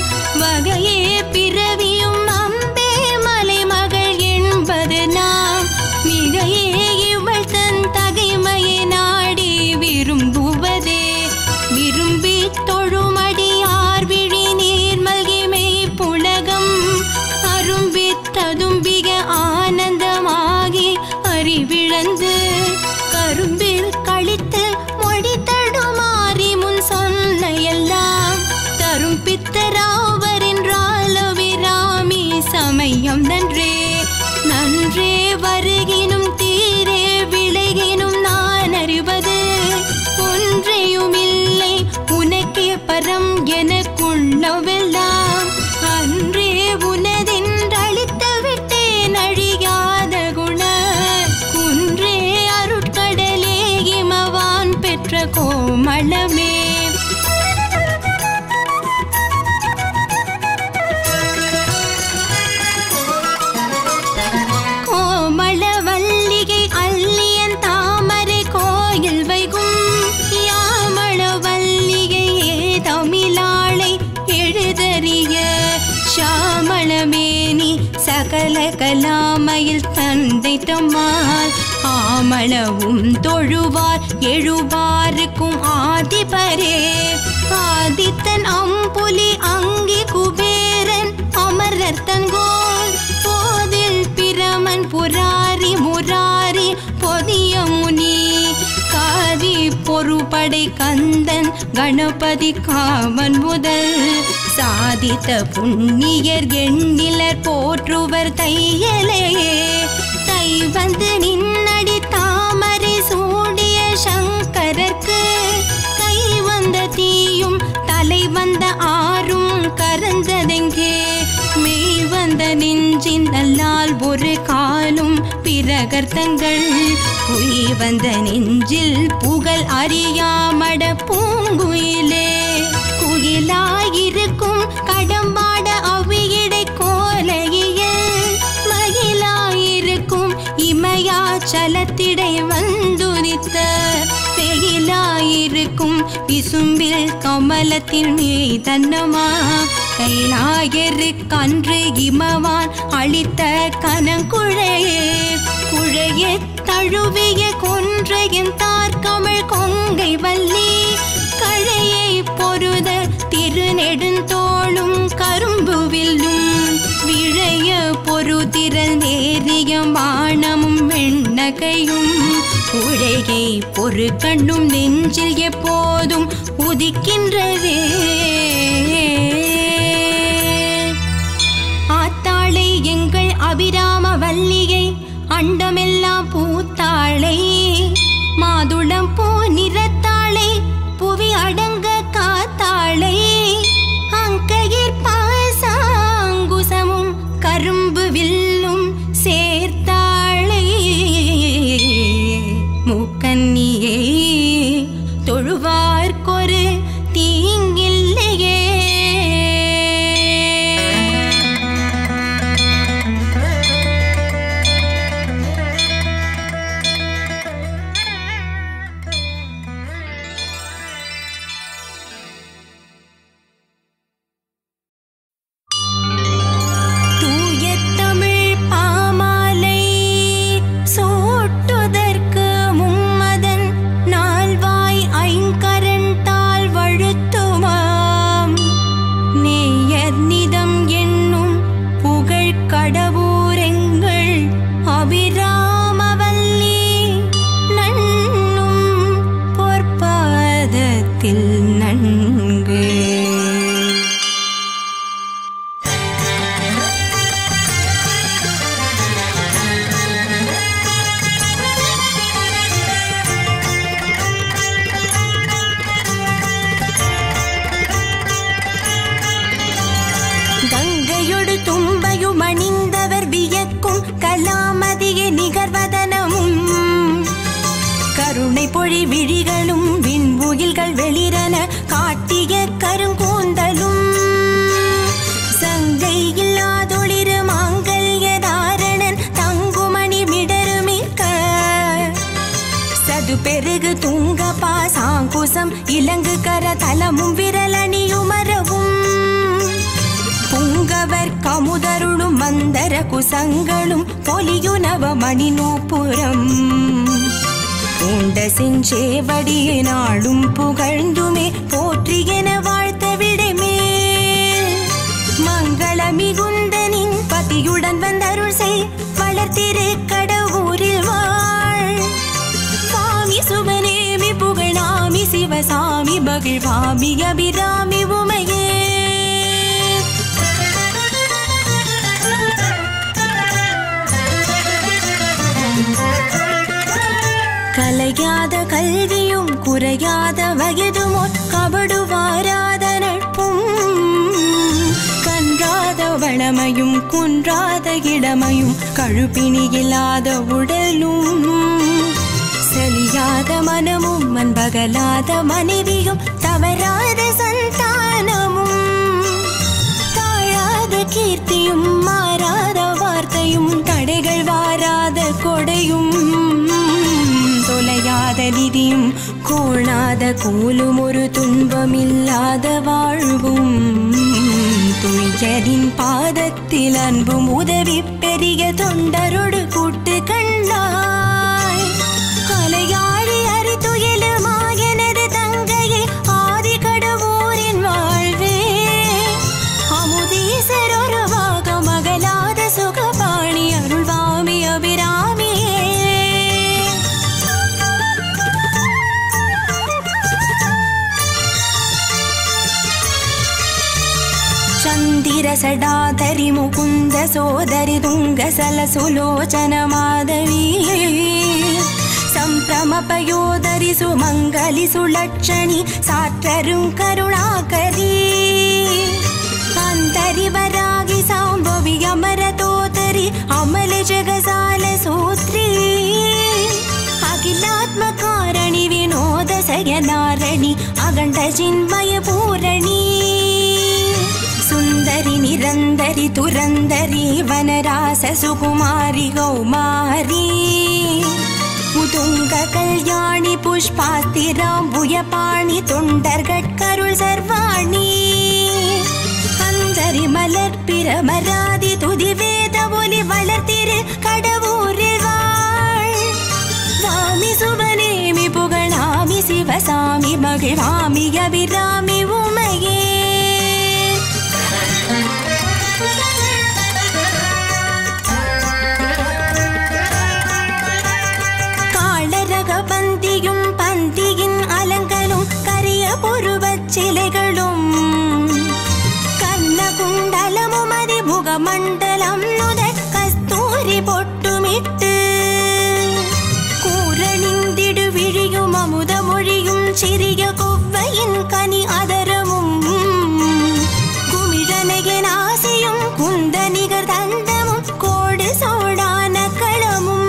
வகையே பிறவியும் அம்பே மலைமகள் என்பது நாம் மிகையே இவள் தன் தகைமையை நாடி விரும்புவதே விரும்பி தொழுமடியார் விழி நீர் மல்கிமை புலகம் அரும்பி ததும்பிக ஆனந்தமாகி அறிவிழந்து கரும்பில் கழித்து மொழி தடுமாறி முன் சொன்ன எல்லாம் தரும் பித்தராவரென்றால் விராமி சமயம் நன்றே நன்றே வருகினும் தீரே விளைகினும் நான் அறிவது ஒன்றையும் இல்லை உனக்கே பரம் எனக்குள்ளவெல்லாம் அன்றே உனதென்றழித்து விட்டேன் அழியாத குண குன்றே அருட்கடலே இமவான் பெற்ற கோமளமே கோமள வல்லிகை அல்லியன் தாமரை கோயில் வைகும் யாமள வல்லிகையே தமிழாளை எழுதறிய ஷாமளமேனி சகல கலாமையில் தந்தை தம்மால் ஆமளவும் தொழுவார் எழுவாருக்கும் ஆதிபரே ஆதித்தன் அம்புலி அங்கி குபேரன் அமரர் தங்கோல் போதில் பிரமன் புராரி முராரி பொதிய முனி காரி பொறுபடை கந்தன் கணபதி காமன் முதல் சாதித்த புண்ணியர் எண்ணிலர் போற்றுவர் தையலையே தை வந்து நின்னடி தாமரை சூடிய சங்கரர்க்கு கை வந்த தீயும் தலை வந்த ஆறும் கரந்ததெங்கே மெய் வந்த நெஞ்சின் நல்லால் ஒரு காலும் பிரகர்த்தங்கள் பொய் வந்த நெஞ்சில் புகழ் அறியாமட பூங்குயிலே குயிலாயிருக்கும் கடம்பாட அவியடை கோலையில் மகிழாயிருக்கும் இமயாச்சலத்திடை வந்துரித்த வெயிலாயிருக்கும் விசும்பில் கமலத்தின் மீதன்னமா கைலாயரு கன்று இமவான் அளித்த கனங்குழையே குழைய தழுவிய கொன்றையின் தார்கமிழ் கொங்கை வள்ளி கழையை பொருத திருநெடுந்தோளும் கரும்புவில்லும் விழைய பொருதிரல் நேரிய வானமும் வெண்ணகையும் உழையை பொறு கண்ணும் நெஞ்சில் எப்போதும் உதிக்கின்றதே ஆத்தாளை எங்கள் அபிராம வல்லியை அண்டமெல்லாம் பூத்தாளை மாதுளம் பூ நிறத்தாளை புவி அடங்க காத்தாளை அங்கையிற் பாசாங்குசமும் கரும்பு வில்லும் சேர்த்தாளை மூக்கன்னியே தொழுவார் அங்குசம் இலங்கு கர தலமும் விரலணியுமரவும் புங்கவர் கமுதருளும் மந்தர குசங்களும் பொலியுனவ மணி நூப்புறம் உண்ட செஞ்சேவடியை நாளும் புகழ்ந்துமே போற்றி என வாழ்த்த விடைமேல் மங்கள மிகுந்தனின் பதியுடன் வந்தருள் செய் வளர்த்திரு கடவுரில் வாழ் சாமி சுபநேமி புகழாமி சிவசாமி மகிழ்வாமி அபிராமி உமையே கலையாத கல்வியும் குறையாத வயதுமோ கபடு வாராத நட்பும் கன்றாத வளமையும் குன்றாத இளமையும் கழுப்பினி இல்லாத உடலும் செலியாத மனமும் மண்பகலாத மனைவியும் தவறாத சந்தானமும் தாழாத கீர்த்தியும் மாறாத வார்த்தையும் தடைகள் வாராத கொடையும் தொலையாத நிதியும் கோணாத கூலும் ஒரு துன்பமில்லாத வாழ்வும் துயரின் பாதத்தில் அன்பும் உதவி பெரிய தொண்டரோடு கூட்டு கண்டாய் அலையாழி அரிதுயிலுமா எனது தங்கையே ஆதி கடவுரின் வாழ்வே அமுதீசர் ஒருவாக மகளாத சுகபாணி அருள்வாமி அபிராமியே ಚಂದಿರ ಸಡಾಧರಿ ಮುಕುಂದ ಸೋದರಿ ತುಂಗ ಸಲಸುಲೋಚನ ಮಾಧವಿ ಸಂಭ್ರಮ ಪಯೋದರಿ ಸುಮಂಗಲಿ ಸುಲಕ್ಷಣಿ ಸಾತ್ರರುಂ ಕರುಣಾಕರಿ ಅಂತರಿವರಾಗಿ ಸಾಂಬವಿ ಅಮರ ತೋತರಿ ಅಮಲ ಜಗಸಾಲ ಸೂತ್ರಿ ಅಖಿಲಾತ್ಮಕಾರಣಿ ವಿನೋದ ಸಯನಾರಣಿ ಅಗಂಡ ಚಿನ್ಮಯ ಪೂರಣಿ ಸುಂದರಿ ನಿರಂದರಿ ತುರಂದರಿ ವನರಾಸ ಸುಕುಮಾರಿ ಗೌಮಾರಿ உதுங்க கல்யாணி புஷ்பாஸ்திராம்புய பாணி தொண்டர்கட்கருள் சர்வாணி அந்தரி மலர் பிரமராதி துதி வேத ஒலி வளர்த்திரு கடவுரில் வாழ் வாமி சுபநேமி புகழாமி சிவசாமி மகிழ்வாமி அபிராமி உமையே காளரக பந்தியும் பந்தியின் அலங்கலும் கரிய புருவச் சிலைகளும் கண்ணகுண்டலமும் அதிமுகமண்டலம் நுத கஸ்தூரி பொட்டுமிட்டு கூரணிந்திடு விழியும் அமுத மொழியும் சிறிய கொவ்வையின் கனி அதரமும் குமிழனையின் ஆசையும் குந்த நிகர் தந்தமும் கோடு சோடான களமும்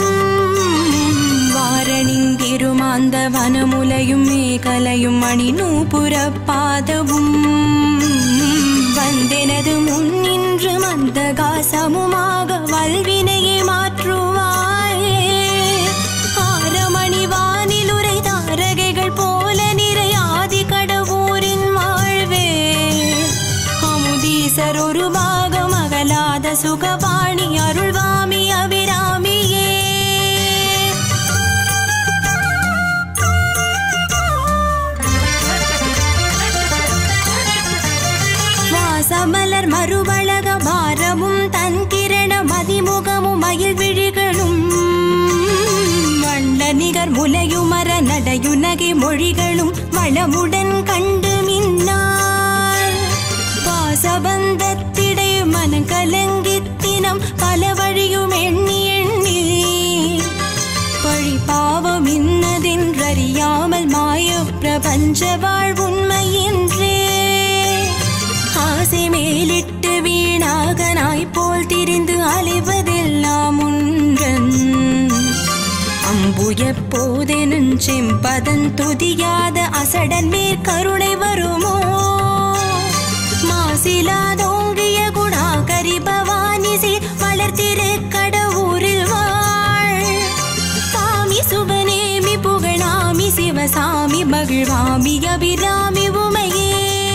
வாரணிந்திருமாந்த வனமுலையும் மேகலையும் மணி நூபுறப்பாதவும் வந்தெனது முன்னின்று மந்தகாசமுமாக வல்வினையை மாற்றுவாயே ஆரமணி வானிலுரை தாரகைகள் போல நிறையாதி கடவுரின் வாழ்வே அமுதீசர் ஒரு பாகம் அகலாத சுகவாணி அருள்வாமி அபிராமியே வாசமலர் மறுவழக பாரமும் தன் கிரண மதிமுகமும் மயில் விழிகளும் வண்ண நிகர் முலையுமர நடையுனகை மொழிகளும் வளமுடன் கண்டு மின்னார் பாசபந்தத்திடை மனங்கலங்கித்தினம் பல வழியும் எண்ணி எண்ணி பழி பாவம் இன்னதென்றறியாமல் மாய பிரபஞ்ச வாழ்வுண்மையின்றே ஆசை மேலிட்டு வீணாக நாய் போல் திரிந்து அலைவதெல்லாம் உன்றன் அம்பு எப்போதெனும் செம்பதன் துதியாத அசடன் மேற் கருணை வருமோ மாசிலாதோங்கிய குணாகரி பவானிசி வளர்த்திரு கடவுரில் வாழ் சாமி சுபநேமி புகழாமி சிவசாமி மகிழ் மகிழ்வாமி அபிராமி உமையே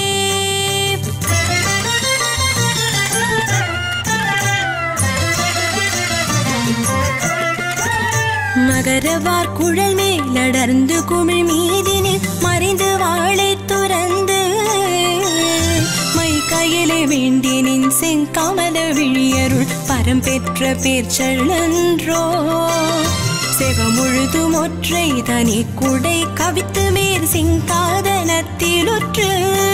மகரவார் குழல் மேலடர்ந்து குமிழ் மீதினில் மறைந்து வாழை துறந்து மை கையிலே வேண்டினின் செங்கமல விழியருள் பரம் பெற்ற பேர்ச்செழன்றோ செவமுழுதும் ஒற்றை தனி குடை கவித்து மேற் சிங்காதனத்திலுற்று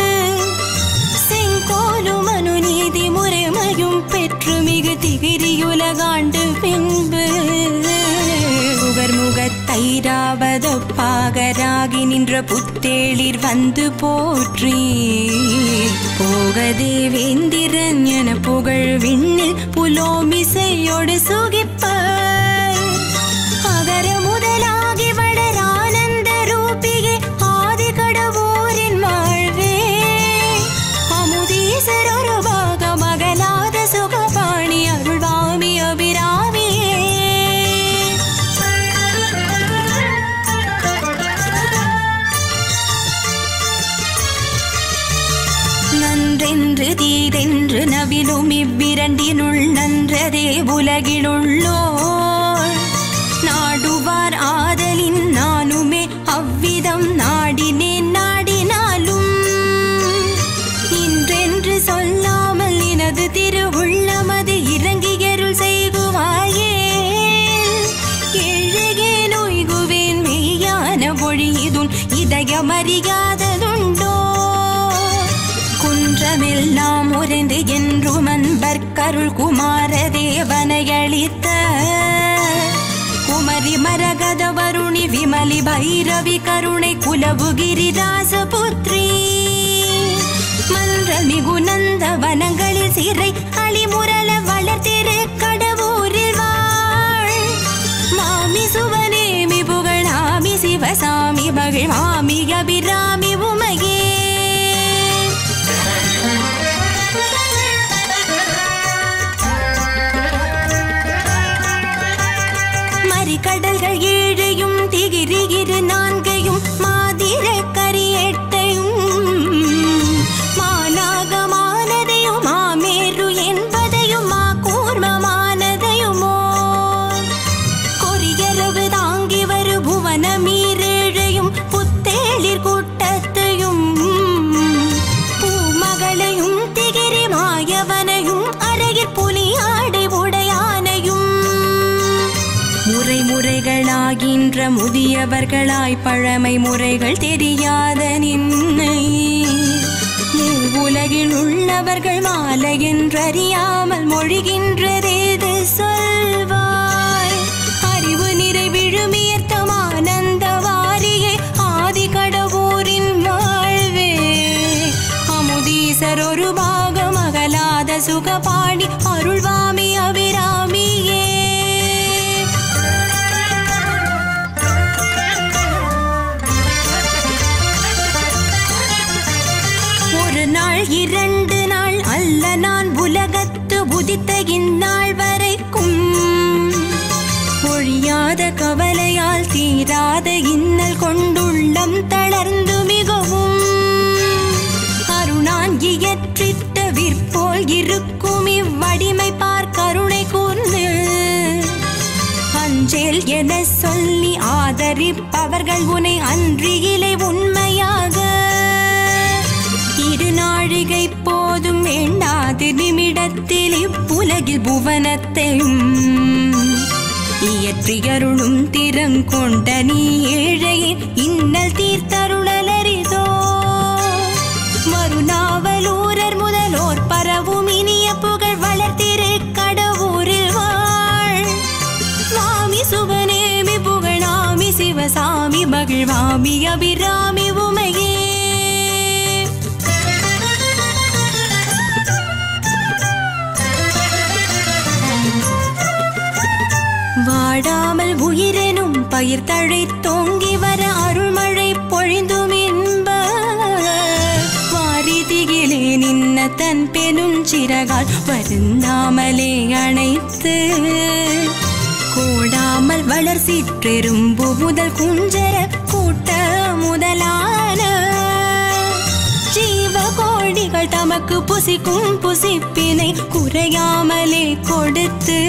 செங்கோலும் அனுநீதி முறைமையும் பெற்று மிகு திகிரியுலகாண்டு பின்பு உவர் முகத்தைராவதொப்பாகராகி நின்ற புத்தேளிர் வந்து போற்றி போகதே வேந்திரன் என புகழ் விண்ணில் புலோமிசையோடு சுகிப்ப அகர முதலாகி வளர் ஆனந்த ரூபிகே ஆதி கடவுரின் வாழ்வே அமுதீசர் ஒரு பாக மகளாத சுகபாணி அருள்வாமி அபிராமியே நன்றென்று தீதென்று நவிலும் இவ்விரண்டினுள் நன்றதே உலகிலுள்ளோர் நாடுவார் ஆதலின் நானுமே அவ்விதம் நாடினேன் நாடினாலும் இன்றென்று சொல்லாமல் எனது திருவுள்ளமது இறங்கியருள் செய்குவாயே ஏழையே நோய்குவேன் மெய்யான மொழியுதுன் இதயமறியாததுண்டோ குன்றமெல்லாம் உறைந்து என்றும் அன்பர்க்கருள் குமார தேவனை அளித்த குமரி மரகத வருணி விமலி பைரவி கருணை குலவுகிரி ராசபுத்ரி மன்ற மிகுநந்த வனங்களில் சிறை அழிமுரல வளர்த்திரு கடவுரில் வாழ் மாமி சுவனேமி புகழாமி சிவசாமி மகிழ் மாமி அபிராமி உமையே மறிகடல்கள் ஏழையும் திகிரிகிரு நான்கையும் மாதிர கரியெட்டையும் மானாகமானதையும் மாமேரு என்பதையும் மா கூர்மமானதையுமோ கொரியரவு தாங்கி வரு புவன மீரேழையும் புத்தேளிர் கூட்டத்தையும் பூமகளையும் திகிரி மாயவனையும் அருகில் புலியாடை உடையானையும் முறை முறைகளாகின்ற முதியவர்களாய் பழமை முறைகள் தெரியாத நின்னை உலகில் உள்ளவர்கள் மாலை என்றறியாமல் மொழிகின்றதேது சொல்வாய் அறிவு நிறை விழுமியர்த்தம் ஆனந்த வாரியே ஆதி கடவுரின் வாழ்வே அமுதீசர் ஒரு பாகம் அகலாத சுகபாணி அருள்வாமி அபிராமியே ஒரு நாள் இரண்டு நாள் அல்ல நான் உலகத்து உதித்த இந்நாள் வரைக்கும் ஒழியாத கவலையால் தீராத இன்னல் கொண்டுள்ளம் தளர்ந்து மிகவும் அருணான் இயற்றிட்ட விற்போல் இருக்கும் இவ்வடிமை பார் கருணை கூர்ந்து அஞ்சேல் என சொல்லி ஆதரிப்பவர்கள் உனை அன்றியிலே உண்மையாக இரு நாழிகை போதும் வேண்டாது நிமிடத்தில் இப்புலகில் புவனத்தையும் இயற்றியருளும் திறங்கொண்ட நீ ஏழையின் இன்னல் தீர்த்தருளலரிதோ மறுநாவலூரர் முதலோர் பரவும் இனிய புகழ் வளர்த்திரு கடவுரில் வாழ் சுவாமி சுபநேமி புகழாமி சிவசாமி மகிழ்வாமி அபிராமி உமையே வாடாமல் உயிரெனும் பயிர் தழை தோங்கி வர அருள்மழை பொழிந்தும் இன்ப வாரிதிகிலே நின்ன தன் பெரும் சிறகால் வருந்தாமலே அணைத்து கோடாமல் வளர் சிற்றெரும்பு முதல் குஞ்சர கூட்ட முதலான ஜீவ கோடிகள் தமக்கு புசிக்கும் புசிப்பினை குறையாமலே கொடுத்து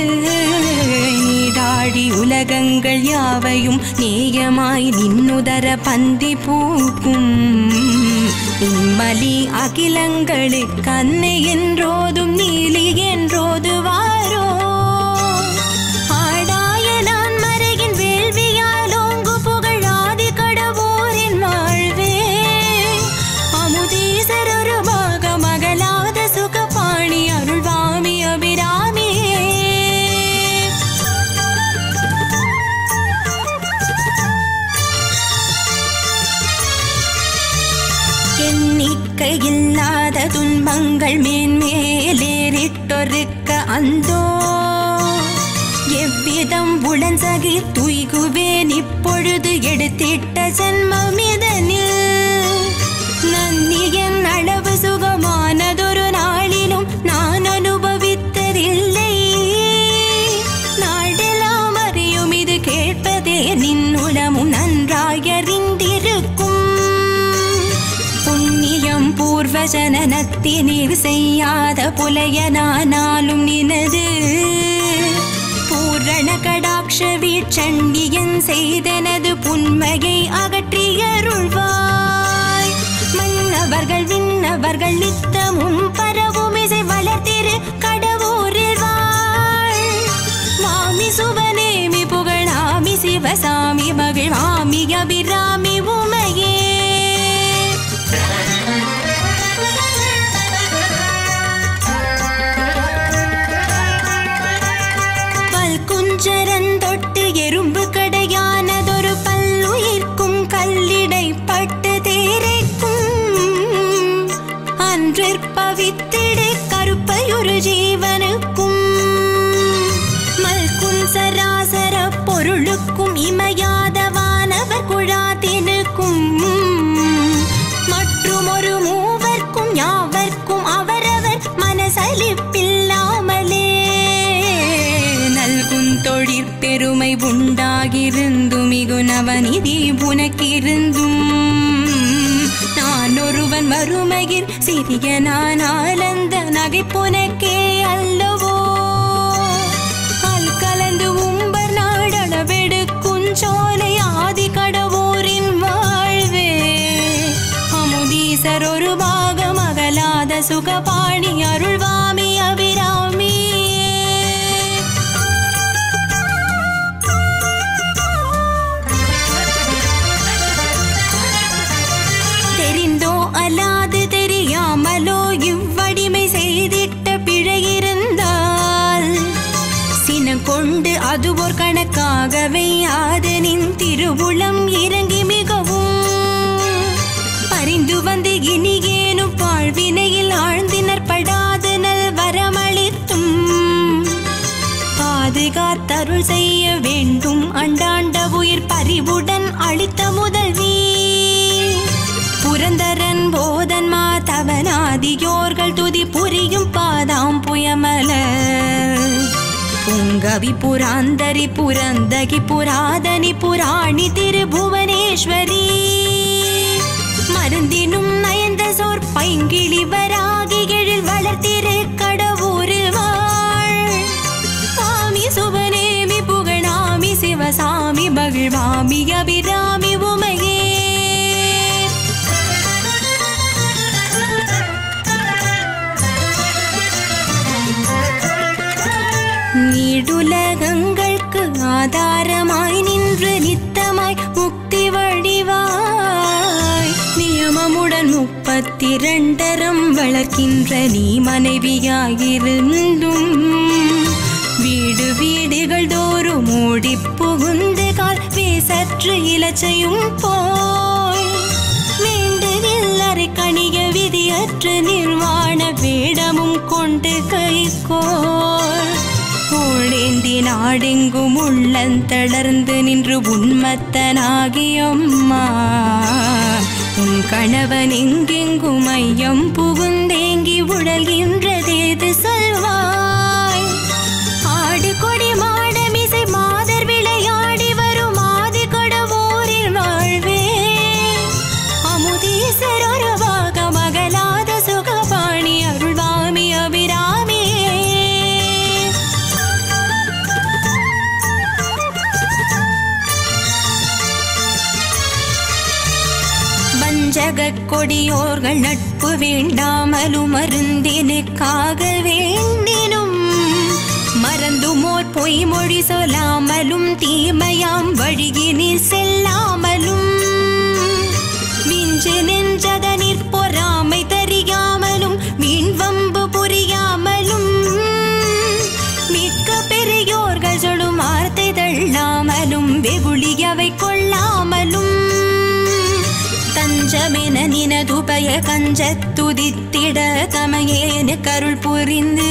நீடாடி உலகங்கள் யாவையும் நேயமாய் நின்னுதர பந்தி பூக்கும் இம்மலி அகிலங்களுக்கு அன்னை என்றோதும் நீலி என்றோது வாரோ ஆடாய நான் மறையின் வேள்வியால் ஓங்கு புகழாதி கடவோரின் வாழ்வே அமுதீசர் ஒரு மாக மகளாத சுகபாணி அருள்வாமி அபிராமியே எண்ணிக்கை இல்லாத துன்பங்கள் மேன்மேலேறிட்டொருக்க அந்தோ எவ்விதம் உளன்சகி துய்குவேன் இப்பொழுது எடுத்திட்ட ஜன்மம் இதனில் நன்னியன் அளவு சுகமானதொரு நாளிலும் நான் அனுபவித்ததில்லை நாடெல்லாம் அறியும் இது கேட்பதே நின்னுளமும் நன்றாயறிந்திருக்கும் புண்ணியம் பூர்வ ஜனனத்தினீர் செய்யாத புலையனானாலும் நினது பூரண கடாட்ச வீட்சண்டியன் செய்தனது புண்மையை அகற்றியருள்வாய் மன்னவர்கள் விண்ணவர்கள் நித்தமும் பரவும் இசை வளர்த்திரு கடவுரில் வாழ் மாமி சுவனேமி புகழாமி சிவசாமி மகிழ்வாமி அபிராமி உமையே பல்குஞ்சரன் தொட்டு எறும்பு கடையானதொரு பல்லுயிர்க்கும் கல்லிடை பட்டு தேரைக்கும் அன்றிற்பவித்திடு கருப்பையொரு ஜீவனுக்கும் மல்கும் சராசர பொருளுக்கும் இமையாத வானவர் குழாத்தினுக்கும் மற்றும் ஒரு மூவர்க்கும் யாவர்க்கும் அவரவர் மனசலிப்பில்லாமலே நல்கும் தொழிற்பெருமை உண்டாகிருந்தும் மிகு நவநிதி உனக்கிருந்தும் நான் ஒருவன் மறுமையில் சிறிய நான் ஆனந்த நகைப்புனக்கே அல்லவோ அல் கலந்து உம்பர் நாடளவெடுக்கும் சோலை ஆதி கடவோரின் வாழ்வே அமுதீசர் ஒரு பாகம் அகலாத சுகபாணி அருள்வாமி அபிராமி தெரிந்தோ அல்லாது தெரியாமலோ இவ்வடிமை செய்திட்ட பிழை இருந்தால் சினம் கொண்டு அது ஒரு கணக்காகவே ஆதனின் திருவுளம் இறங்கி மிகவும் பரிந்து வந்து இனியேனும் வாழ்வினையில் ஆழ்ந்தினர் படாது நல் வரமளித்தும் பாதுகாத்தருள் செய்ய வேண்டும் அண்டாண்ட உயிர் பறிவுடன் அளித்த முதல்வி புரந்தரன் போதன் மாதவனாதியோர்கள் துதி புரியும் பாதாம் புயமல புங்கவி புராந்தரி புரந்தகி புராதனி புராணி திருபுவனேஸ்வரி மருந்தினும் நயந்த சோர் பைங்கிழி வராகி எழில் வளர்த்திரு கடவுரு வாழ் சாமி சுபநேமி புகழாமி சிவசாமி மகிழ்வாமி அபிராமி உமையே நீடுலகங்களுக்கு ஆதாரமாய் நின்று நித்தமாய் முக்தி வழிவாய் நியமமுடன் முப்பத்திரண்டரம் வளர்க்கின்ற நீ மனைவியாயிருந்தும் வீடு வீடுகள் தோறும் ஓடி புகுந்து கால் பேசற்று இலச்சையும் போய் வேண்டுகில்லறை கணிய விதியற்று நிர்வாண வேடமும் கொண்டு கைகோர் கோழேந்தி நாடெங்கும் உள்ளந்தளர்ந்து நின்று உன்மத்தனாகியம்மா உன் கணவன் எங்கெங்கும் ஐயம் புகுந்தேங்கி உழல்கின்றதேது சொல்வாய் ஆடு கொடி மாடமிசை மாதர் விளையாடி வரும் ஆதி கடவோரில் வாழ்வே வஞ்சகக் கொடியோர்கள் நட்பு வேண்டாமலும் மருந்தினுக்காக வேண்டினும் மறந்துமோர் பொய்மொழி சொல்லாமலும் தீமையாம் வழியினில் செல்லாமலும் விஞ்சு நெஞ்சதனிற் பொறாமை தறியாமலும் வீண்வம்பு புரியாமலும் மிக்க பெரியோர்கள் சொல்லும் வார்த்தை தள்ளாமலும் வெகுளியவை கொள்ளாமலும் தஞ்சமென நினதுபய கஞ்சத் துதித்திட தமையேனு கருள் புரிந்து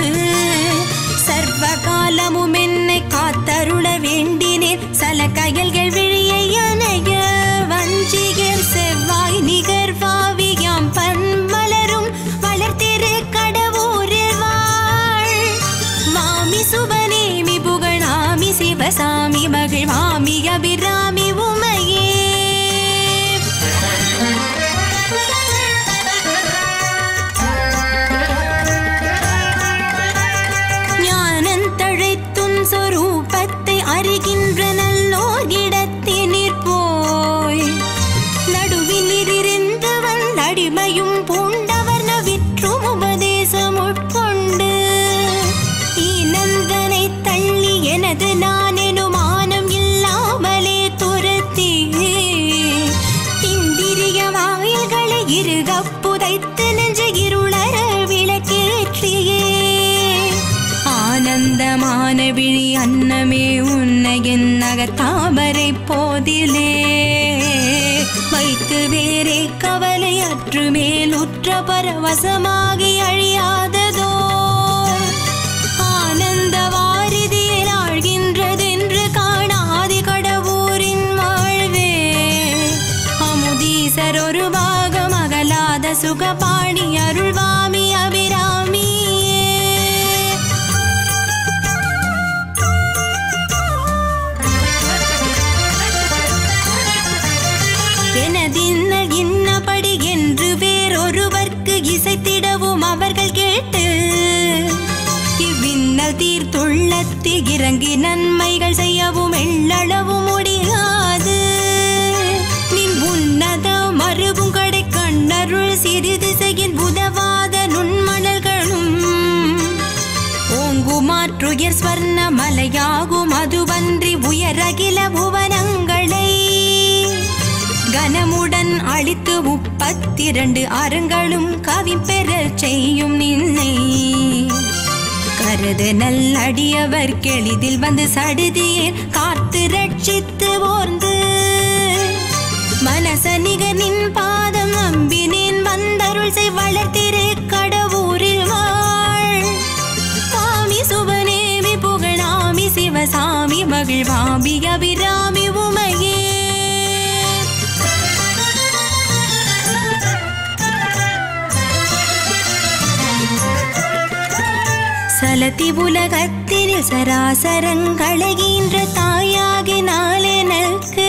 சர்வ காலமும் என்னை காத்தருள வேண்டினேன் சல கயல்கள் விழியை அணைய வஞ்சிகர் செவ்வாய் நிகர் வாவியாம் பன்மலரும் வளர்த்திரு கடவுரில் வாழ் வாமி சுபநேமி புகழாமி சிவசாமி மகிழ்வாமி அபிராமி உமையே ஞானந்தழைத்தும் சொரூபத்தை அறிகின்ற நல்லோர் இடத்தினிற் போய் நடுவில் இருந்து வந்தடிமையும் பூண்டவர் நவிற்றும் உபதேசம் உட்கொண்டு ஈனந்தனை தள்ளி எனது நான் எனுமானம் இல்லாமலே துரத்தி இந்திரிய வாயில்களை இருகப் புதைத்து நெஞ்ச இருளற விளக்கேற்றியே ஆனந்தமான விழி அன்னமே உன்னை என் நகத்தாமரை போதிலே வைத்து வேறே கவலை அற்று மேலுற்ற பரவசமாகி அழியாததோ ஆனந்த வாரிதியில் ஆழ்கின்றதென்று காணாதி கடவுரின் வாழ்வே அமுதீசர் ஒரு பாகம் அகலாத சுகபாணி அருள்வாமி அபிராமியே எனதின்னல் இன்னபடி என்று வேறொருவர்க்கு இசைத்திடவும் அவர்கள் கேட்டு இவ்வின்னல் தீர்த்துள்ளத்தி இறங்கி நன்மைகள் செய்யவும் எள்ளளவு முடியாது நின் உன்னத மறுவும் கடை கண்ணருள் சிறிது செய்யின் புதவாத நுண்மணல்களும் ஓங்குமாற்றுயர் ஸ்வர்ண மலையாகும் அதுவன்றி உயரகில புவனங்களை கனமுடன் அழித்து முப்பத்திரண்டு அருங்களும் கவி பெறச் செய்யும் நின்னை கருது நல்லடியவர் கெளிதில் வந்து சடுதியே காத்து ரட்சித்து ஓர்ந்து மனசனிக நின் பாதம் நம்பினேன் வந்தருள் செய் வளர்த்திரு கடவுரில் வாழ் சாமி சுபநேமி புகழாமி சிவசாமி மகிழ்வாமி அபிராமி உமையே சலதி உலகத்தில் சராசரங்களைகின்ற தாயாகினால் எனக்கு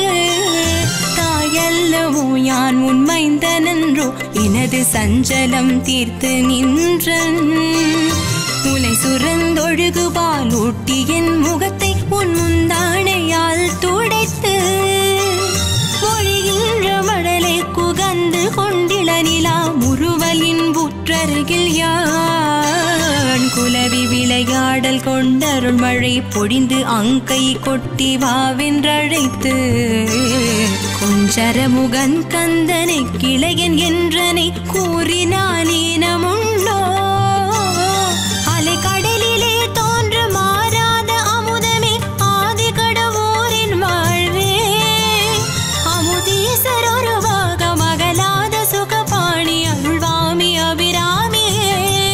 தாயல்லவோ யான் உண்மைந்தனன்றோ எனது சஞ்சலம் தீர்த்து நின்றன் முலை சுரந்தொழுகு பால் ஊட்டி என் முகத்தை உன் முந்தானையால் துடைத்து மொழிகின்ற மடலை குகந்து கொண்டிள நிலா முறுவலின் புற்றருகில் யான் குலவி விளையாடல் கொண்டருள் மழை பொழிந்து அங்கை கொட்டி வாவென்றழைத்து கொஞ்சர முகன் கந்தனை கிளையன் என்றனை கூறினான் ஈனமுண்டோ அலை கடலிலே தோன்று மாறாத அமுதமே ஆதி கடவுரின் வாழ்வே அமுதீசர் ஒரு பாகம் அகலாத சுகபாணி அருள்வாமி அபிராமியே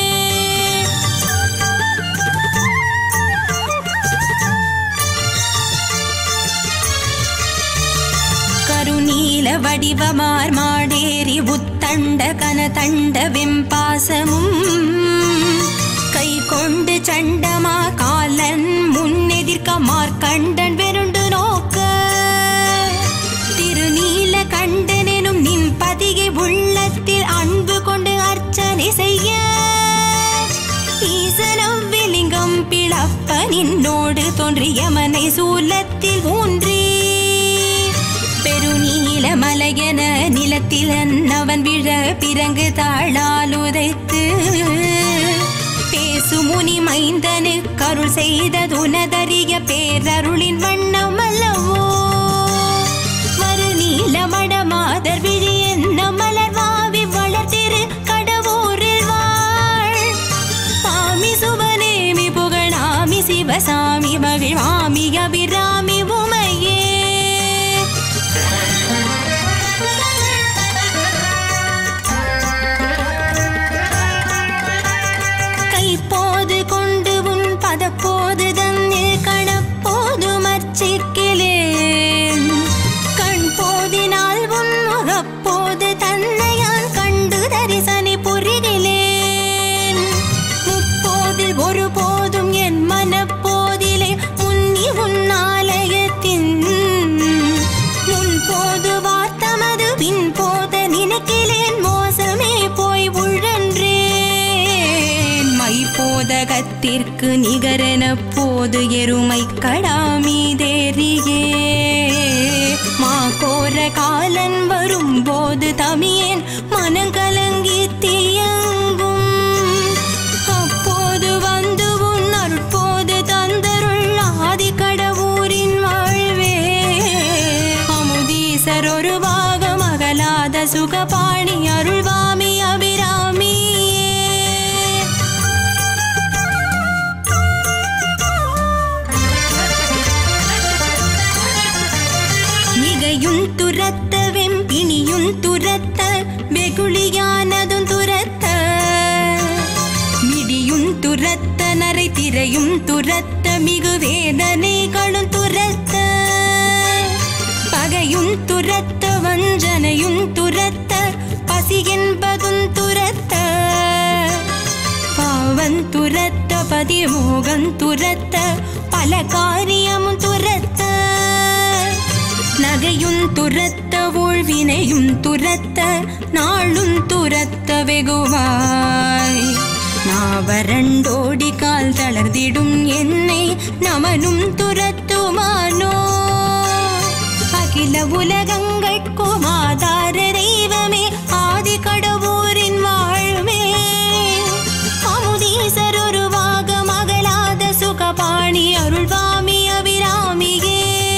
கருநீல வடிவமார் மாடேறி உத்தண்ட கனதண்ட வெம்பாசமும் கை கொண்டு சண்டமா காலன் முன்னெதிர்க்க மார்க்கண்டன் வெருண்டு நோக்க திருநீல கண்டனெனும் நின் பதிகை உள்ளத்தில் அன்பு கொண்டு அர்ச்சனை செய்ய ஈசனம் விலிங்கம் பிளப்ப நின்னோடு தோன்றிய மனை சூலத்தில் ஊன்றி பெருநீல நிலமலையென நிலத்தில் அவன் விழ பிறங்கு தாழால் உதைத்து பேசுமுனி மைந்தனு கருள் செய்ததுனதறிய பேரருளின் வண்ணம் அல்லவோ மறு நீலமட மாதர் விழி என்ன மலர்வாவி வளர்த்திரு கடவுரில் வாழ் சாமி சுபநேமி புகழாமி சிவசாமி மகிழ்வாமி அபிராமி உமையே கைப்போது கொண்டு உன் பதப்போது தன்னில் கணப்போது மர்ச்சிக்கிலேன் கண் போதினால் உன் முகப்போது தன்னையான் கண்டு தரிசனி புரிகிலேன் முப்போதில் ஒரு போதும் என் மனப்போதிலே முன்னி உன் ஆலயத்தின் முன் போது வார்த்தமது பின் போத நினைக்கிலேன் மோசமே போய் உழன்றேன் மை போதகத்திற்கு நிகரென போது எருமை கடாமீதேறியே மா கோர காலன் வரும்போது தமியேன் மனங்கலங்கி தீயங்கும் அப்போது வந்து உன் அருட்போது தந்தருள் ஆதி கடவுரின் வாழ்வே அமுதீசர் ஒரு பாகம் அகலாத சுகபாணி அருள்வாமி அபிராமி மிகையும் துரத்த வெம்பிணியும் துரத்த வெகுளியானதும் துரத்த மிடியும் துரத்த நரை திரையும் துரத்த மிகு வேதனைகளும் துரத்த பகையும் துரத்த வஞ்சனையும் துரத்த பசி என்பதும் துரத்த பாவன் துரத்த பதிமோகன் துரத்த பல காரியமும் துரத்த நகையும் துரத்த ஊழ்வினையும் துரத்த நாளும் துரத்த வெகுவாய் நாவரண்டோடி கால் தளர்ந்திடும் என்னை நமனும் துரத்துமானோ அகில உலகங்கட்கும் ஆதார தெய்வமே ஆதி கடவுரின் வாழ்வே அமுதீசர் உருவாக மகளாத சுகபாணி அருள்வாமி அபிராமியே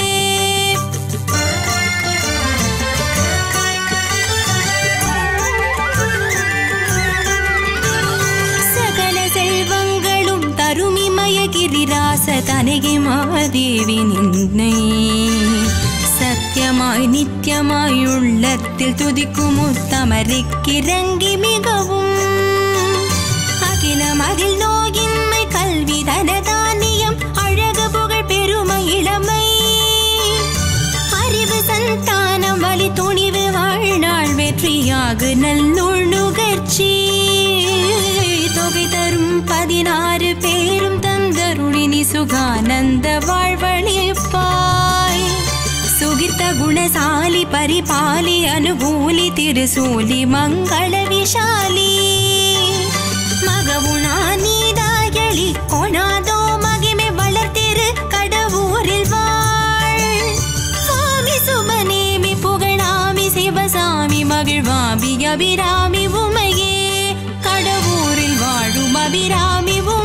சகல செல்வங்களும் தருமிமயகிரிராச தனகி மாதேவி நின்னை சத்தியமாய் நித்தியமாய் உள்ளத்தில் துதிக்கும் உத்தமரிக்கிறங்கி மிகவும் அகிலம் அதில் நோயின்மை கல்வி தனதானியம் அழகு புகழ் பெருமை இளமை அறிவு சந்தானம் வழி துணிவு வாழ்நாள் வெற்றியாகு நல்லுள் நுகர்ச்சி தொகை தரும் பதினாறு பேரும் தந்தருளினி சுகானந்த வாழ்வழிப்பாய் சுகித்த குணசாலி பரிபாலி அனுகூலி திருசூலி மங்கள விஷாலி மகவுணா நீதாயளி கொணாதோ மகிமை வளர்த்திரு கடவுரில் வாழ் சுவாமி சுபநேமி புகழாமி சிவசாமி மகிழ்வாமி அபிராமி உமையே கடவுரில் வாழும் அபிராமி உமையே